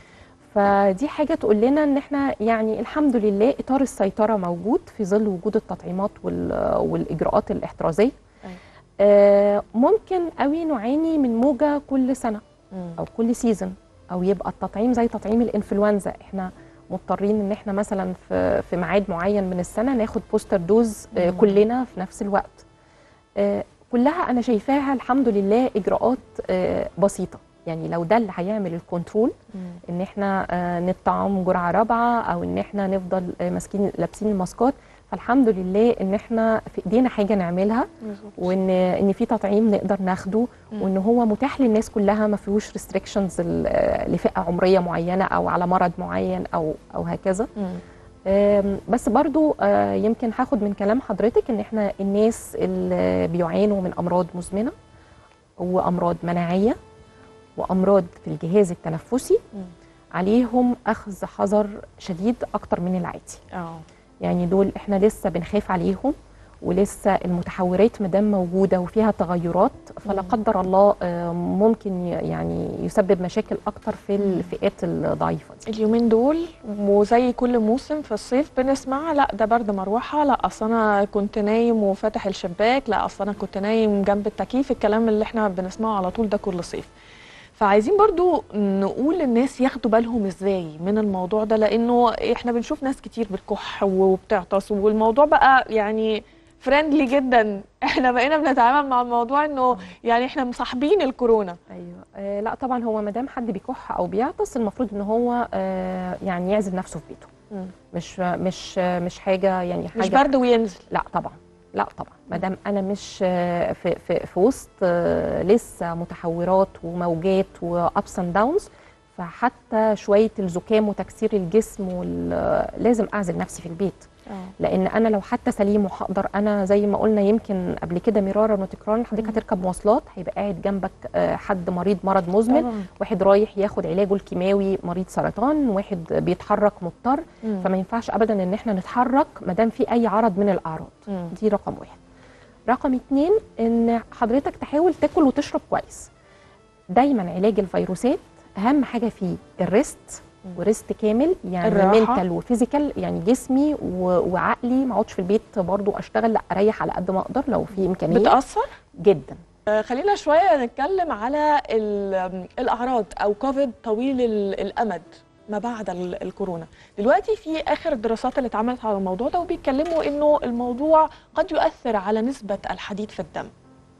S17: فدي حاجه تقول لنا ان احنا يعني الحمد لله اطار السيطره موجود في ظل وجود التطعيمات وال- والاجراءات الاحترازيه آه، ممكن قوي نعاني من موجه كل سنه او كل سيزون او يبقى التطعيم زي تطعيم الانفلونزا احنا مضطرين ان احنا مثلا في في ميعاد معين من السنه ناخد بوستر دوز آه،
S16: مم.
S17: كلنا في نفس الوقت آه، كلها انا شايفاها الحمد لله اجراءات آه، بسيطه يعني لو ده اللي هيعمل الكنترول ان احنا آه، نطعم جرعه رابعه او ان احنا نفضل آه، ماسكين لابسين الماسكات فالحمد لله ان احنا في ايدينا حاجه نعملها وان ان في تطعيم نقدر ناخده
S16: مم.
S17: وان هو متاح للناس كلها ما فيهوش ريستريكشنز لفئه عمريه معينه او على مرض معين او او هكذا آم، بس برضو آه، يمكن هاخد من كلام حضرتك ان احنا الناس اللي بيعانوا من امراض مزمنه وامراض مناعيه وامراض في الجهاز التنفسي عليهم اخذ حذر شديد اكتر من العادي
S16: اه
S17: يعني دول احنا لسه بنخاف عليهم ولسه المتحورات مدام موجوده وفيها تغيرات فلا قدر الله آه، ممكن ي- يعني يسبب مشاكل اكتر في الفئات الضعيفه دي
S16: اليومين دول وزي كل موسم في الصيف بنسمع لا ده برد مروحه لا اصل انا كنت نايم وفاتح الشباك لا اصل انا كنت نايم جنب التكييف الكلام اللي احنا بنسمعه على طول ده كل صيف فعايزين برضو نقول للناس ياخدوا بالهم ازاي من الموضوع ده لانه احنا بنشوف ناس كتير بتكح وبتعطس والموضوع بقى يعني فريندلي جدا احنا بقينا بنتعامل مع الموضوع انه يعني احنا مصاحبين الكورونا
S17: ايوه آه لا طبعا هو ما دام حد بيكح او بيعطس المفروض ان هو آه يعني يعزل نفسه في بيته
S16: مم.
S17: مش مش مش حاجه يعني حاجه
S16: مش برد وينزل
S17: لا طبعا لا طبعا ما دام انا مش آه، في في في وسط آه، لسه متحورات وموجات وابس اند داونز فحتى شويه الزكام وتكسير الجسم وال- لازم اعزل نفسي في البيت لان انا لو حتى سليم وهقدر انا زي ما قلنا يمكن قبل كده مرارا وتكرارا حضرتك هتركب مواصلات هيبقى قاعد جنبك آه، حد مريض مرض مزمن
S16: طبعاً.
S17: واحد رايح ياخد علاجه الكيماوي مريض سرطان واحد بيتحرك مضطر
S16: مم.
S17: فما ينفعش ابدا ان احنا نتحرك ما دام في اي عرض من الاعراض
S16: مم.
S17: دي رقم واحد رقم اتنين ان حضرتك تحاول تاكل وتشرب كويس دايما علاج الفيروسات اهم حاجه فيه الريست وريست كامل يعني
S16: الراحة.
S17: منتال وفيزيكال يعني جسمي و- وعقلي ما اقعدش في البيت برضو اشتغل لا اريح على قد ما اقدر لو في امكانيه
S16: بتاثر
S17: جدا
S16: آه، خلينا شويه نتكلم على ال- الاعراض او كوفيد طويل ال- الامد ما بعد ال- الكورونا دلوقتي في اخر الدراسات اللي اتعملت على الموضوع ده وبيتكلموا انه الموضوع قد يؤثر على نسبه الحديد في الدم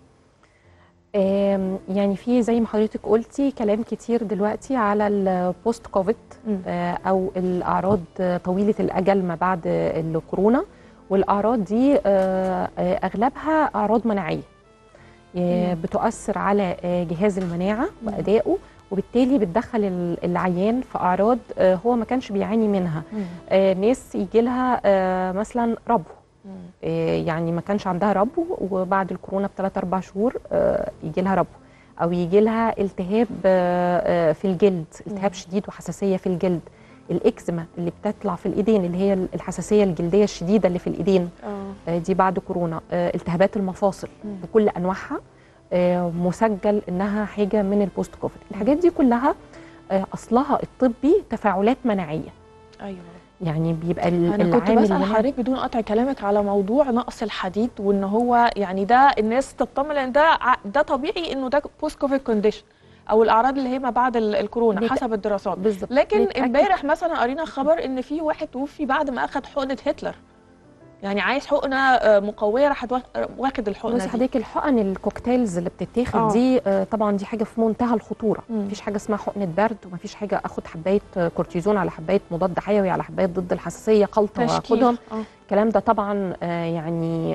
S17: آم، يعني في زي ما حضرتك قلتي كلام كتير دلوقتي على البوست كوفيد آه، او الاعراض آه، طويله الاجل ما بعد آه، الكورونا والاعراض دي آه، آه، اغلبها اعراض مناعيه آه،
S16: مم.
S17: بتؤثر على آه، جهاز المناعه وادائه وبالتالي بتدخل ال- العيان في اعراض آه، هو ما كانش بيعاني منها آه، ناس يجي لها آه، مثلا ربو آه، يعني ما كانش عندها ربو وبعد الكورونا بثلاث اربع شهور آه، يجي لها ربو او يجي لها التهاب آه، آه، في الجلد التهاب شديد وحساسيه في الجلد الاكزيما اللي بتطلع في الايدين اللي هي الحساسيه الجلديه الشديده اللي في الايدين آه، دي بعد كورونا آه، التهابات المفاصل بكل انواعها آه، مسجل انها حاجه من البوست كوفيد الحاجات دي كلها آه، اصلها الطبي تفاعلات مناعيه
S16: ايوه
S17: يعني بيبقى ال-
S16: انا كنت
S17: العامل
S16: بسال
S17: المناعي-
S16: حضرتك بدون قطع كلامك على موضوع نقص الحديد وان هو يعني ده الناس تطمن لان ده ع- ده طبيعي انه ده بوست كوفيد كونديشن او الاعراض اللي هي ما بعد ال- الكورونا
S17: نت-
S16: حسب الدراسات
S17: بالظبط
S16: لكن
S17: نتأكد.
S16: امبارح مثلا قرينا خبر ان في واحد توفي بعد ما اخذ حقنه هتلر يعني عايز حقنه آه، مقويه راح توا- واخد الحقنه
S17: بصي
S16: دي
S17: حضرتك الحقن الكوكتيلز اللي بتتاخد
S16: آه.
S17: دي آه، طبعا دي حاجه في منتهى الخطوره
S16: مم.
S17: مفيش حاجه اسمها حقنه برد ومفيش حاجه اخد حبايه آه، كورتيزون على حبايه مضاد حيوي على حبايه ضد الحساسيه خلطه
S16: تشكيل.
S17: واخدهم
S16: آه.
S17: الكلام ده طبعا آه، يعني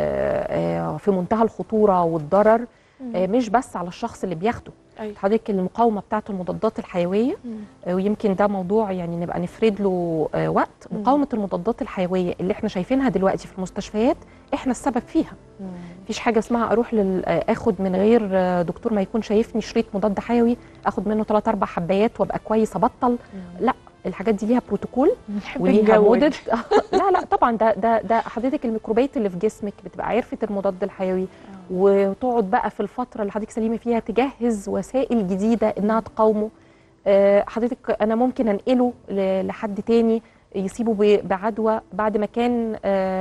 S17: آه، آه، في منتهى الخطوره والضرر
S16: مم.
S17: آه، مش بس على الشخص اللي بياخده
S16: أيوة.
S17: حضرتك المقاومه بتاعه المضادات الحيويه
S16: مم.
S17: آه، ويمكن ده موضوع يعني نبقى نفرد له آه، وقت
S16: مم.
S17: مقاومه المضادات الحيويه اللي احنا شايفينها دلوقتي في المستشفيات احنا السبب فيها مفيش حاجه اسمها اروح لل... آه، اخد من غير آه، دكتور ما يكون شايفني شريط مضاد حيوي اخد منه 3 4 حبايات وابقى كويس ابطل لا الحاجات دي ليها بروتوكول
S16: نحب
S17: وليها
S16: نجود.
S17: مدد لا لا طبعا ده ده ده حضرتك الميكروبات اللي في جسمك بتبقى عرفت المضاد الحيوي وتقعد بقى في الفتره اللي حضرتك سليمه فيها تجهز وسائل جديده انها تقاومه آه، حضرتك انا ممكن انقله ل- لحد تاني يصيبه ب- بعدوى بعد ما كان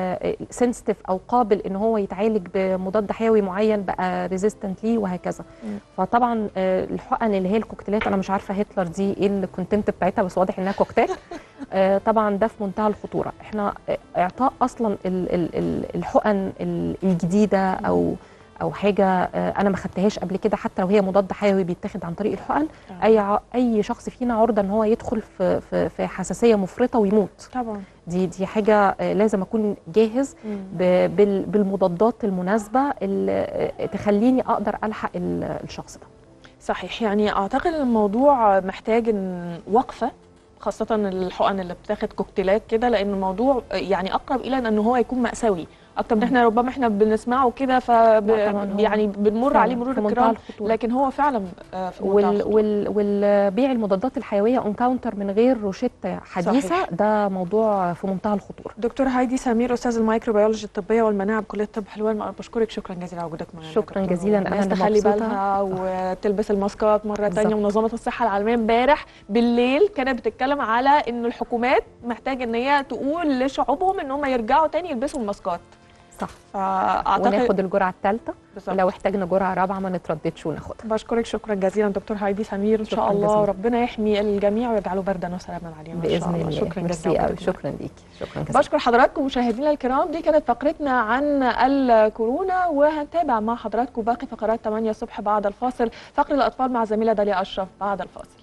S17: سنسيتيف او قابل ان هو يتعالج بمضاد حيوي معين بقى ريزيستنت ليه وهكذا
S16: مم.
S17: فطبعا آه، الحقن اللي هي الكوكتيلات انا مش عارفه هتلر دي ايه الكونتنت بتاعتها بس واضح انها كوكتيل آه، طبعا ده في منتهى الخطوره احنا آه، اعطاء اصلا ال- ال- ال- الحقن ال- الجديده او او حاجه آه، انا ما خدتهاش قبل كده حتى لو هي مضاد حيوي بيتاخد عن طريق الحقن اي ع- اي شخص فينا عرضه ان هو يدخل في في, في حساسيه مفرطه ويموت
S16: طبعا
S17: دي دي حاجه آه، لازم اكون جاهز
S16: مم.
S17: ب- بال- بالمضادات المناسبه اللي آه، تخليني اقدر الحق ال- الشخص ده
S16: صحيح يعني اعتقد الموضوع محتاج إن وقفه خاصة الحقن اللي بتاخد كوكتيلات كده لأن الموضوع يعني أقرب إلى أن هو يكون مأساوي أكتر من إحنا ربما إحنا بنسمعه كده ف
S17: لا طبعاً هو
S16: يعني بنمر
S17: فعلاً
S16: عليه مرور
S17: في منتهى
S16: الكرام
S17: الخطورة.
S16: لكن هو فعلا آه، في منتهى
S17: وال
S16: الخطورة.
S17: وال والبيع المضادات الحيويه اون كاونتر من غير روشته حديثه
S16: صحيح.
S17: ده موضوع في منتهى الخطوره
S16: دكتور هايدي سمير استاذ الميكروبيولوجي الطبيه والمناعه بكليه الطب حلوان أنا بشكرك شكرا جزيلا على وجودك معانا
S17: شكراً
S16: دكتور.
S17: جزيلاً. أنا
S16: الناس
S17: اللي
S16: تخلي
S17: مبسوطة.
S16: بالها وتلبس الماسكات مره
S17: بالظبط.
S16: ثانيه منظمه الصحه العالميه امبارح بالليل كانت بتتكلم على ان الحكومات محتاج ان هي تقول لشعوبهم ان هم يرجعوا تاني يلبسوا الماسكات
S17: صح
S16: فاعتقد
S17: وناخد الجرعه الثالثه
S16: بالظبط.
S17: ولو احتاجنا جرعه رابعه ما نترددش وناخدها
S16: بشكرك شكرا جزيلا دكتور هايدي سمير ان شاء
S17: شكراً
S16: الله
S17: جزيلاً.
S16: ربنا يحمي الجميع ويجعله بردا وسلاما عليهم ان شاء
S17: باذن
S16: الله
S17: الله
S16: شكرا
S17: ميرسي
S16: جزيلا
S17: قوي
S16: لوجودك معنا.
S17: شكرا ليكي شكرا جزيلا
S16: بشكر حضراتكم مشاهدينا الكرام دي كانت فقرتنا عن الكورونا وهنتابع مع حضراتكم باقي فقرات 8 الصبح بعد الفاصل فقر الاطفال مع زميله داليا اشرف بعد الفاصل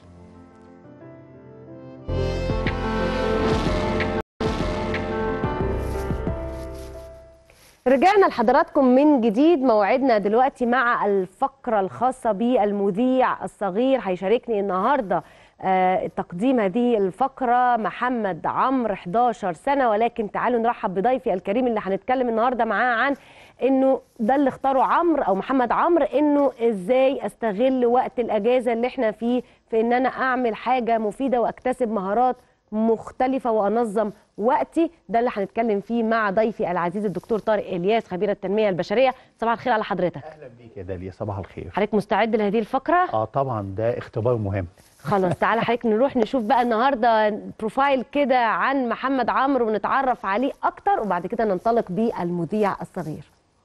S2: رجعنا لحضراتكم من جديد موعدنا دلوقتي مع الفقرة الخاصة بالمذيع الصغير هيشاركني النهاردة آه، تقديم هذه الفقرة محمد عمرو 11 سنة ولكن تعالوا نرحب بضيفي الكريم اللي هنتكلم النهاردة معاه عن انه ده اللي اختاره عمرو او محمد عمرو انه ازاي استغل وقت الاجازة اللي احنا فيه في ان انا اعمل حاجة مفيدة واكتسب مهارات مختلفة وأنظم وقتي ده اللي هنتكلم فيه مع ضيفي العزيز الدكتور طارق إلياس خبير التنمية البشرية صباح الخير على حضرتك
S18: اهلا بيك يا داليا صباح الخير
S2: حضرتك مستعد لهذه الفقرة؟
S18: اه طبعا ده اختبار مهم
S2: خلاص تعالى حضرتك نروح نشوف بقى النهارده بروفايل كده عن محمد عمرو ونتعرف عليه أكتر وبعد كده ننطلق بالمذيع الصغير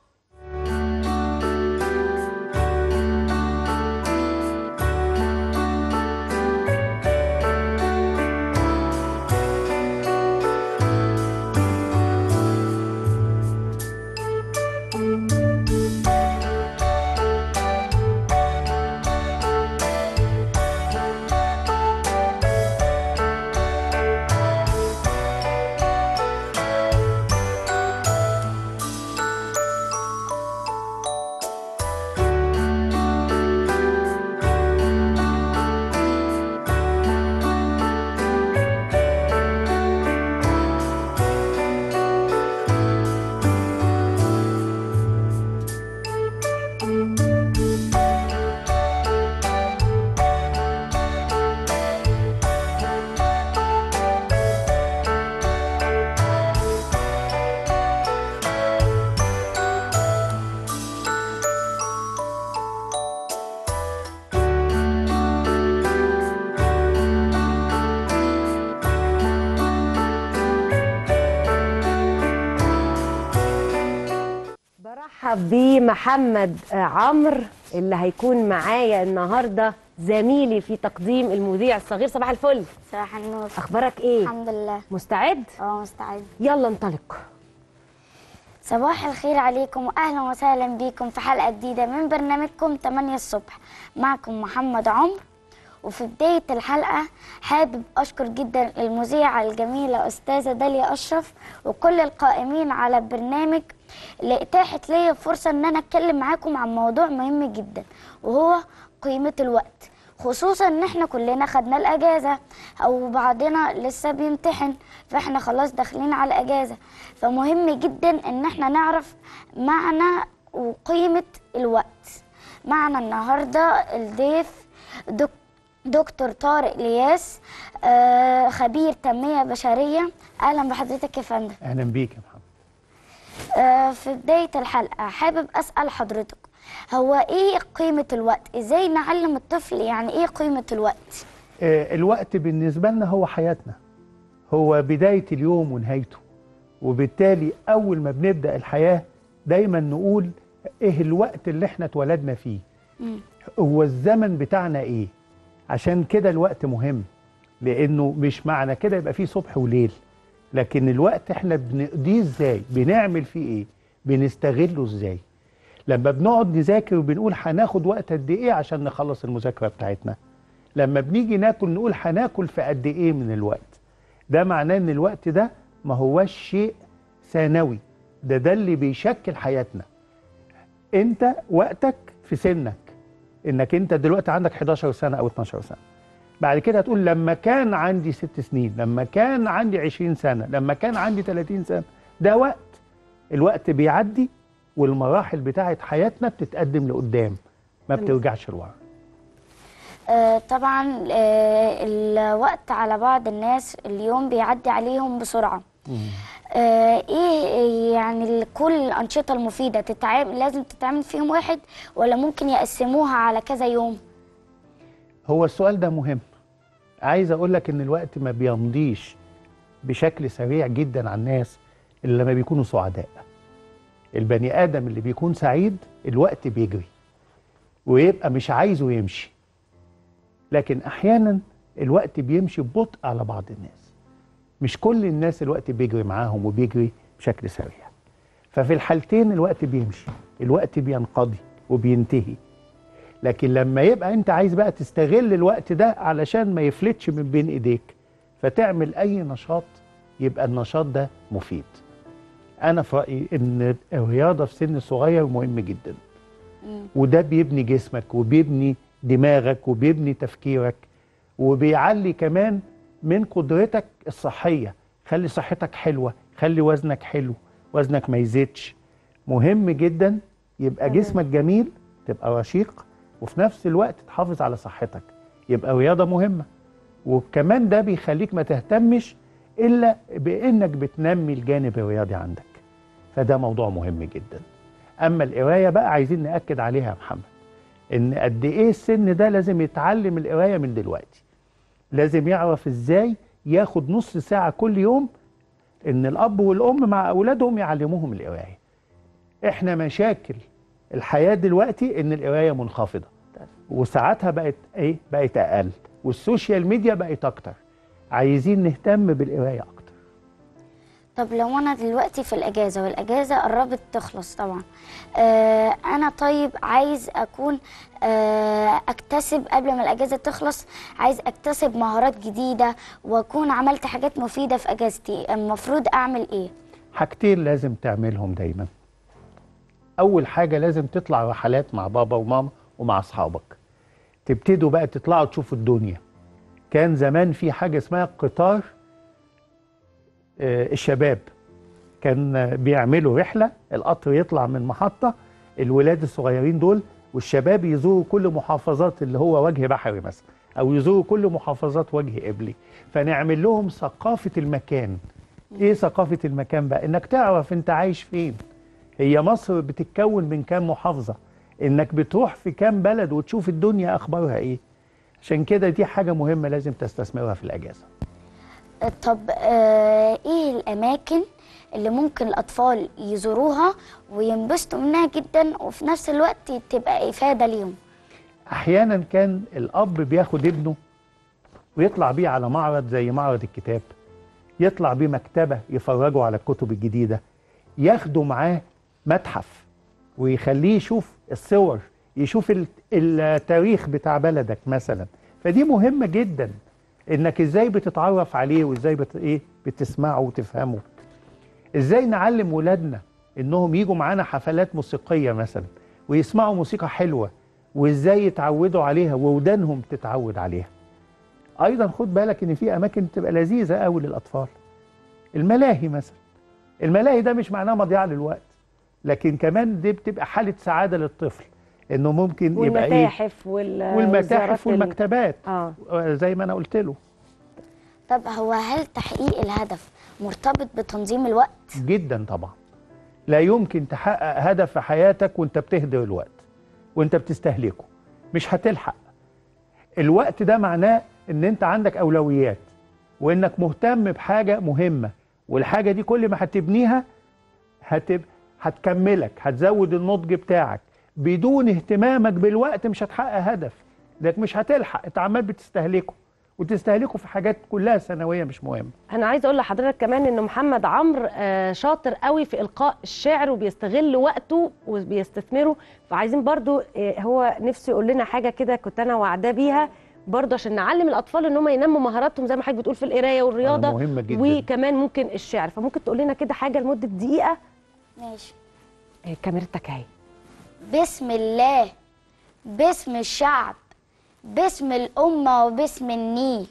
S2: برحب بمحمد عمرو اللي هيكون معايا النهارده زميلي في تقديم المذيع الصغير صباح الفل
S19: صباح النور
S2: اخبارك ايه
S19: الحمد لله
S2: مستعد
S19: اه مستعد
S2: يلا انطلق
S19: صباح الخير عليكم واهلا وسهلا بكم في حلقه جديده من برنامجكم 8 الصبح معكم محمد عمر وفي بدايه الحلقه حابب اشكر جدا المذيعه الجميله استاذه داليا اشرف وكل القائمين على البرنامج اللي اتاحت لي فرصه ان انا اتكلم معاكم عن موضوع مهم جدا وهو قيمه الوقت خصوصا ان احنا كلنا خدنا الاجازه او بعضنا لسه بيمتحن فاحنا خلاص داخلين على الاجازه فمهم جدا ان احنا نعرف معنى وقيمه الوقت معنا النهارده الضيف دك دكتور طارق الياس آه خبير تنميه بشريه اهلا بحضرتك يا فندم
S18: اهلا بيك يا محمد
S19: آه في بدايه الحلقه حابب اسال حضرتك هو ايه قيمه الوقت ازاي نعلم الطفل يعني ايه قيمه الوقت
S18: آه، الوقت بالنسبة لنا هو حياتنا هو بداية اليوم ونهايته وبالتالي أول ما بنبدأ الحياة دايما نقول إيه الوقت اللي إحنا اتولدنا فيه هو الزمن بتاعنا إيه عشان كده الوقت مهم لأنه مش معنى كده يبقى فيه صبح وليل لكن الوقت إحنا بنقضيه إزاي بنعمل فيه إيه بنستغله إزاي لما بنقعد نذاكر وبنقول هناخد وقت قد إيه عشان نخلص المذاكرة بتاعتنا لما بنيجي ناكل نقول هناكل في قد ايه من الوقت ده معناه ان الوقت ده ما هوش شيء ثانوي ده ده اللي بيشكل حياتنا انت وقتك في سنك انك انت دلوقتي عندك 11 سنه او 12 سنه بعد كده هتقول لما كان عندي ست سنين لما كان عندي 20 سنه لما كان عندي 30 سنه ده وقت الوقت بيعدي والمراحل بتاعت حياتنا بتتقدم لقدام ما
S19: تمام.
S18: بترجعش لورا
S19: آه طبعا آه الوقت على بعض الناس اليوم بيعدي عليهم بسرعه آه ايه يعني ال- كل الانشطه المفيده تتعامل لازم تتعامل فيهم واحد ولا ممكن يقسموها على كذا يوم
S18: هو السؤال ده مهم عايز اقول لك ان الوقت ما بيمضيش بشكل سريع جدا على الناس اللي لما بيكونوا سعداء البني ادم اللي بيكون سعيد الوقت بيجري ويبقى مش عايزه يمشي لكن احيانا الوقت بيمشي ببطء على بعض الناس مش كل الناس الوقت بيجري معاهم وبيجري بشكل سريع ففي الحالتين الوقت بيمشي الوقت بينقضي وبينتهي لكن لما يبقى انت عايز بقى تستغل الوقت ده علشان ما يفلتش من بين ايديك فتعمل اي نشاط يبقى النشاط ده مفيد انا في رايي ان الرياضه في سن صغير مهم جدا وده بيبني جسمك وبيبني دماغك وبيبني تفكيرك وبيعلي كمان من قدرتك الصحيه خلي صحتك حلوه خلي وزنك حلو وزنك ما يزيدش مهم جدا يبقى جسمك جميل تبقى رشيق وفي نفس الوقت تحافظ على صحتك يبقى رياضه مهمه وكمان ده بيخليك ما تهتمش الا بانك بتنمي الجانب الرياضي عندك فده موضوع مهم جدا اما القرايه بقى عايزين ناكد عليها يا محمد ان قد ايه السن ده لازم يتعلم القرايه من دلوقتي لازم يعرف ازاي ياخد نص ساعه كل يوم ان الاب والام مع اولادهم يعلموهم القرايه احنا مشاكل الحياه دلوقتي ان القرايه منخفضه وساعاتها بقت ايه بقت اقل والسوشيال ميديا بقت اكتر عايزين نهتم بالقرايه اكتر
S19: طب لو انا دلوقتي في الاجازه والاجازه قربت تخلص طبعا آه انا طيب عايز اكون آه اكتسب قبل ما الاجازه تخلص عايز اكتسب مهارات جديده واكون عملت حاجات مفيده في اجازتي المفروض اعمل ايه
S18: حاجتين لازم تعملهم دايما اول حاجه لازم تطلع رحلات مع بابا وماما ومع اصحابك تبتدوا بقى تطلعوا تشوفوا الدنيا كان زمان في حاجه اسمها قطار آه، الشباب كان آه، بيعملوا رحله القطر يطلع من محطه الولاد الصغيرين دول والشباب يزوروا كل محافظات اللي هو وجه بحري مثلا او يزوروا كل محافظات وجه قبلي فنعمل لهم ثقافه المكان ايه ثقافه المكان بقى انك تعرف انت عايش فين هي مصر بتتكون من كام محافظه انك بتروح في كام بلد وتشوف الدنيا اخبارها ايه عشان كده دي حاجه مهمه لازم تستثمرها في الاجازه
S19: آه، طب آه ايه الاماكن اللي ممكن الاطفال يزوروها وينبسطوا منها جدا وفي نفس الوقت تبقى افاده ليهم
S18: احيانا كان الاب بياخد ابنه ويطلع بيه على معرض زي معرض الكتاب يطلع بيه مكتبه يفرجوا على الكتب الجديده ياخده معاه متحف ويخليه يشوف الصور يشوف ال- التاريخ بتاع بلدك مثلا فدي مهمة جدا انك ازاي بتتعرف عليه وازاي بت... ايه بتسمعه وتفهمه ازاي نعلم ولادنا انهم يجوا معانا حفلات موسيقية مثلا ويسمعوا موسيقى حلوة وازاي يتعودوا عليها وودانهم تتعود عليها ايضا خد بالك ان في اماكن تبقى لذيذة قوي للاطفال الملاهي مثلا الملاهي ده مش معناه مضيعة للوقت لكن كمان دي بتبقى حالة سعادة للطفل انه ممكن يبقى ايه
S2: والمتاحف وال
S18: والمتاحف
S2: والزيارات ال-
S18: والمكتبات
S2: اه
S18: زي ما انا قلت له
S19: طب هو هل تحقيق الهدف مرتبط بتنظيم الوقت؟
S18: جدا طبعا لا يمكن تحقق هدف في حياتك وانت بتهدر الوقت وانت بتستهلكه مش هتلحق الوقت ده معناه ان انت عندك اولويات وانك مهتم بحاجة مهمة والحاجة دي كل ما هتبنيها هتب... هتكملك هتزود النضج بتاعك بدون اهتمامك بالوقت مش هتحقق هدف لك مش هتلحق انت عمال بتستهلكه وتستهلكه في حاجات كلها ثانوية مش مهمة
S2: انا عايزه اقول لحضرتك كمان ان محمد عمرو آه، شاطر قوي في القاء الشعر وبيستغل وقته وبيستثمره فعايزين برضو آه، هو نفسه يقول لنا حاجه كده كنت انا وعداه بيها برضه عشان نعلم الاطفال ان هم ينموا مهاراتهم زي ما حضرتك بتقول في القرايه والرياضه
S18: مهمة جدا.
S2: وكمان ممكن الشعر فممكن تقول لنا كده حاجه لمده دقيقه
S19: ماشي
S2: آه، كاميرتك اهي
S19: بسم الله باسم الشعب باسم الأمة وباسم النيل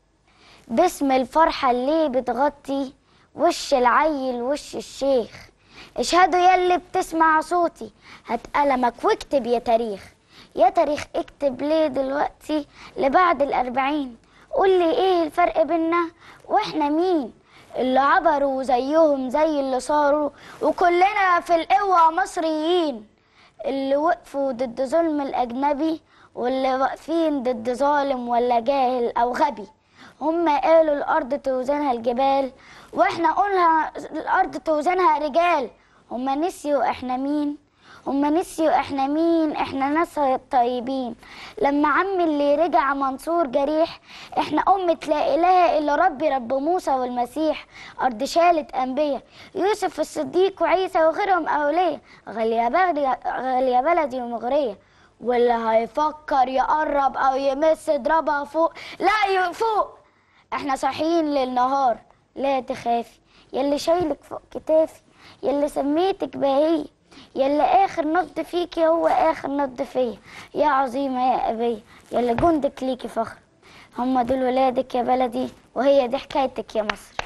S19: باسم الفرحة اللي بتغطي وش العيل وش الشيخ اشهدوا يلي بتسمع صوتي هات قلمك واكتب يا تاريخ يا تاريخ اكتب ليه دلوقتي لبعد الأربعين قول لي ايه الفرق بينا واحنا مين اللي عبروا زيهم زي اللي صاروا وكلنا في القوة مصريين اللي وقفوا ضد ظلم الأجنبي واللي واقفين ضد ظالم ولا جاهل أو غبي هم قالوا الأرض توزنها الجبال وإحنا قلنا الأرض توزنها رجال هم نسيوا إحنا مين هم نسيوا إحنا مين إحنا ناس طيبين لما عمي اللي رجع منصور جريح إحنا أمة لا إله إلا ربي رب موسى والمسيح أرض شالت أنبياء يوسف الصديق وعيسى وغيرهم أولياء غالية بلدي غالية بلدي ومغرية واللي هيفكر يقرب أو يمس اضربها فوق لا يفوق احنا صاحيين للنهار لا تخافي يلي شايلك فوق كتافي يلي سميتك بهية يلي اخر نبض فيكي هو اخر نبض فيا يا عظيمة يا ابية يلي جندك ليكي فخر هم دول ولادك يا بلدي وهي دي حكايتك يا مصر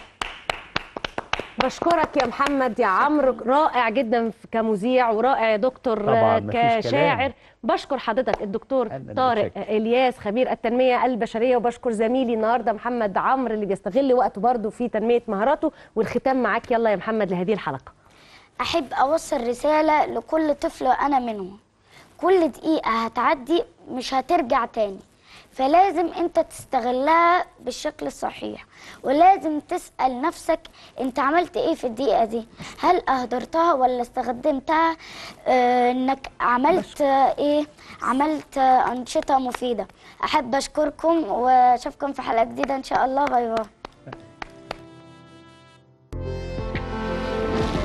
S2: بشكرك يا محمد يا عمرو رائع جدا في- كمذيع ورائع يا دكتور
S18: طبعاً،
S2: آه،
S18: مفيش
S2: كشاعر
S18: كلام.
S2: بشكر حضرتك الدكتور
S18: اللي
S2: طارق
S18: متشكر.
S2: الياس خبير التنميه البشريه وبشكر زميلي النهارده محمد عمرو اللي بيستغل وقته برضه في تنميه مهاراته والختام معاك يلا يا محمد لهذه الحلقه
S19: أحب أوصل رسالة لكل طفل وأنا منهم كل دقيقة هتعدي مش هترجع تاني فلازم انت تستغلها بالشكل الصحيح ولازم تسأل نفسك انت عملت ايه في الدقيقة دي هل اهدرتها ولا استخدمتها اه انك عملت آه، ايه عملت آه، انشطة مفيدة احب اشكركم واشوفكم في حلقة جديدة ان شاء الله باي باي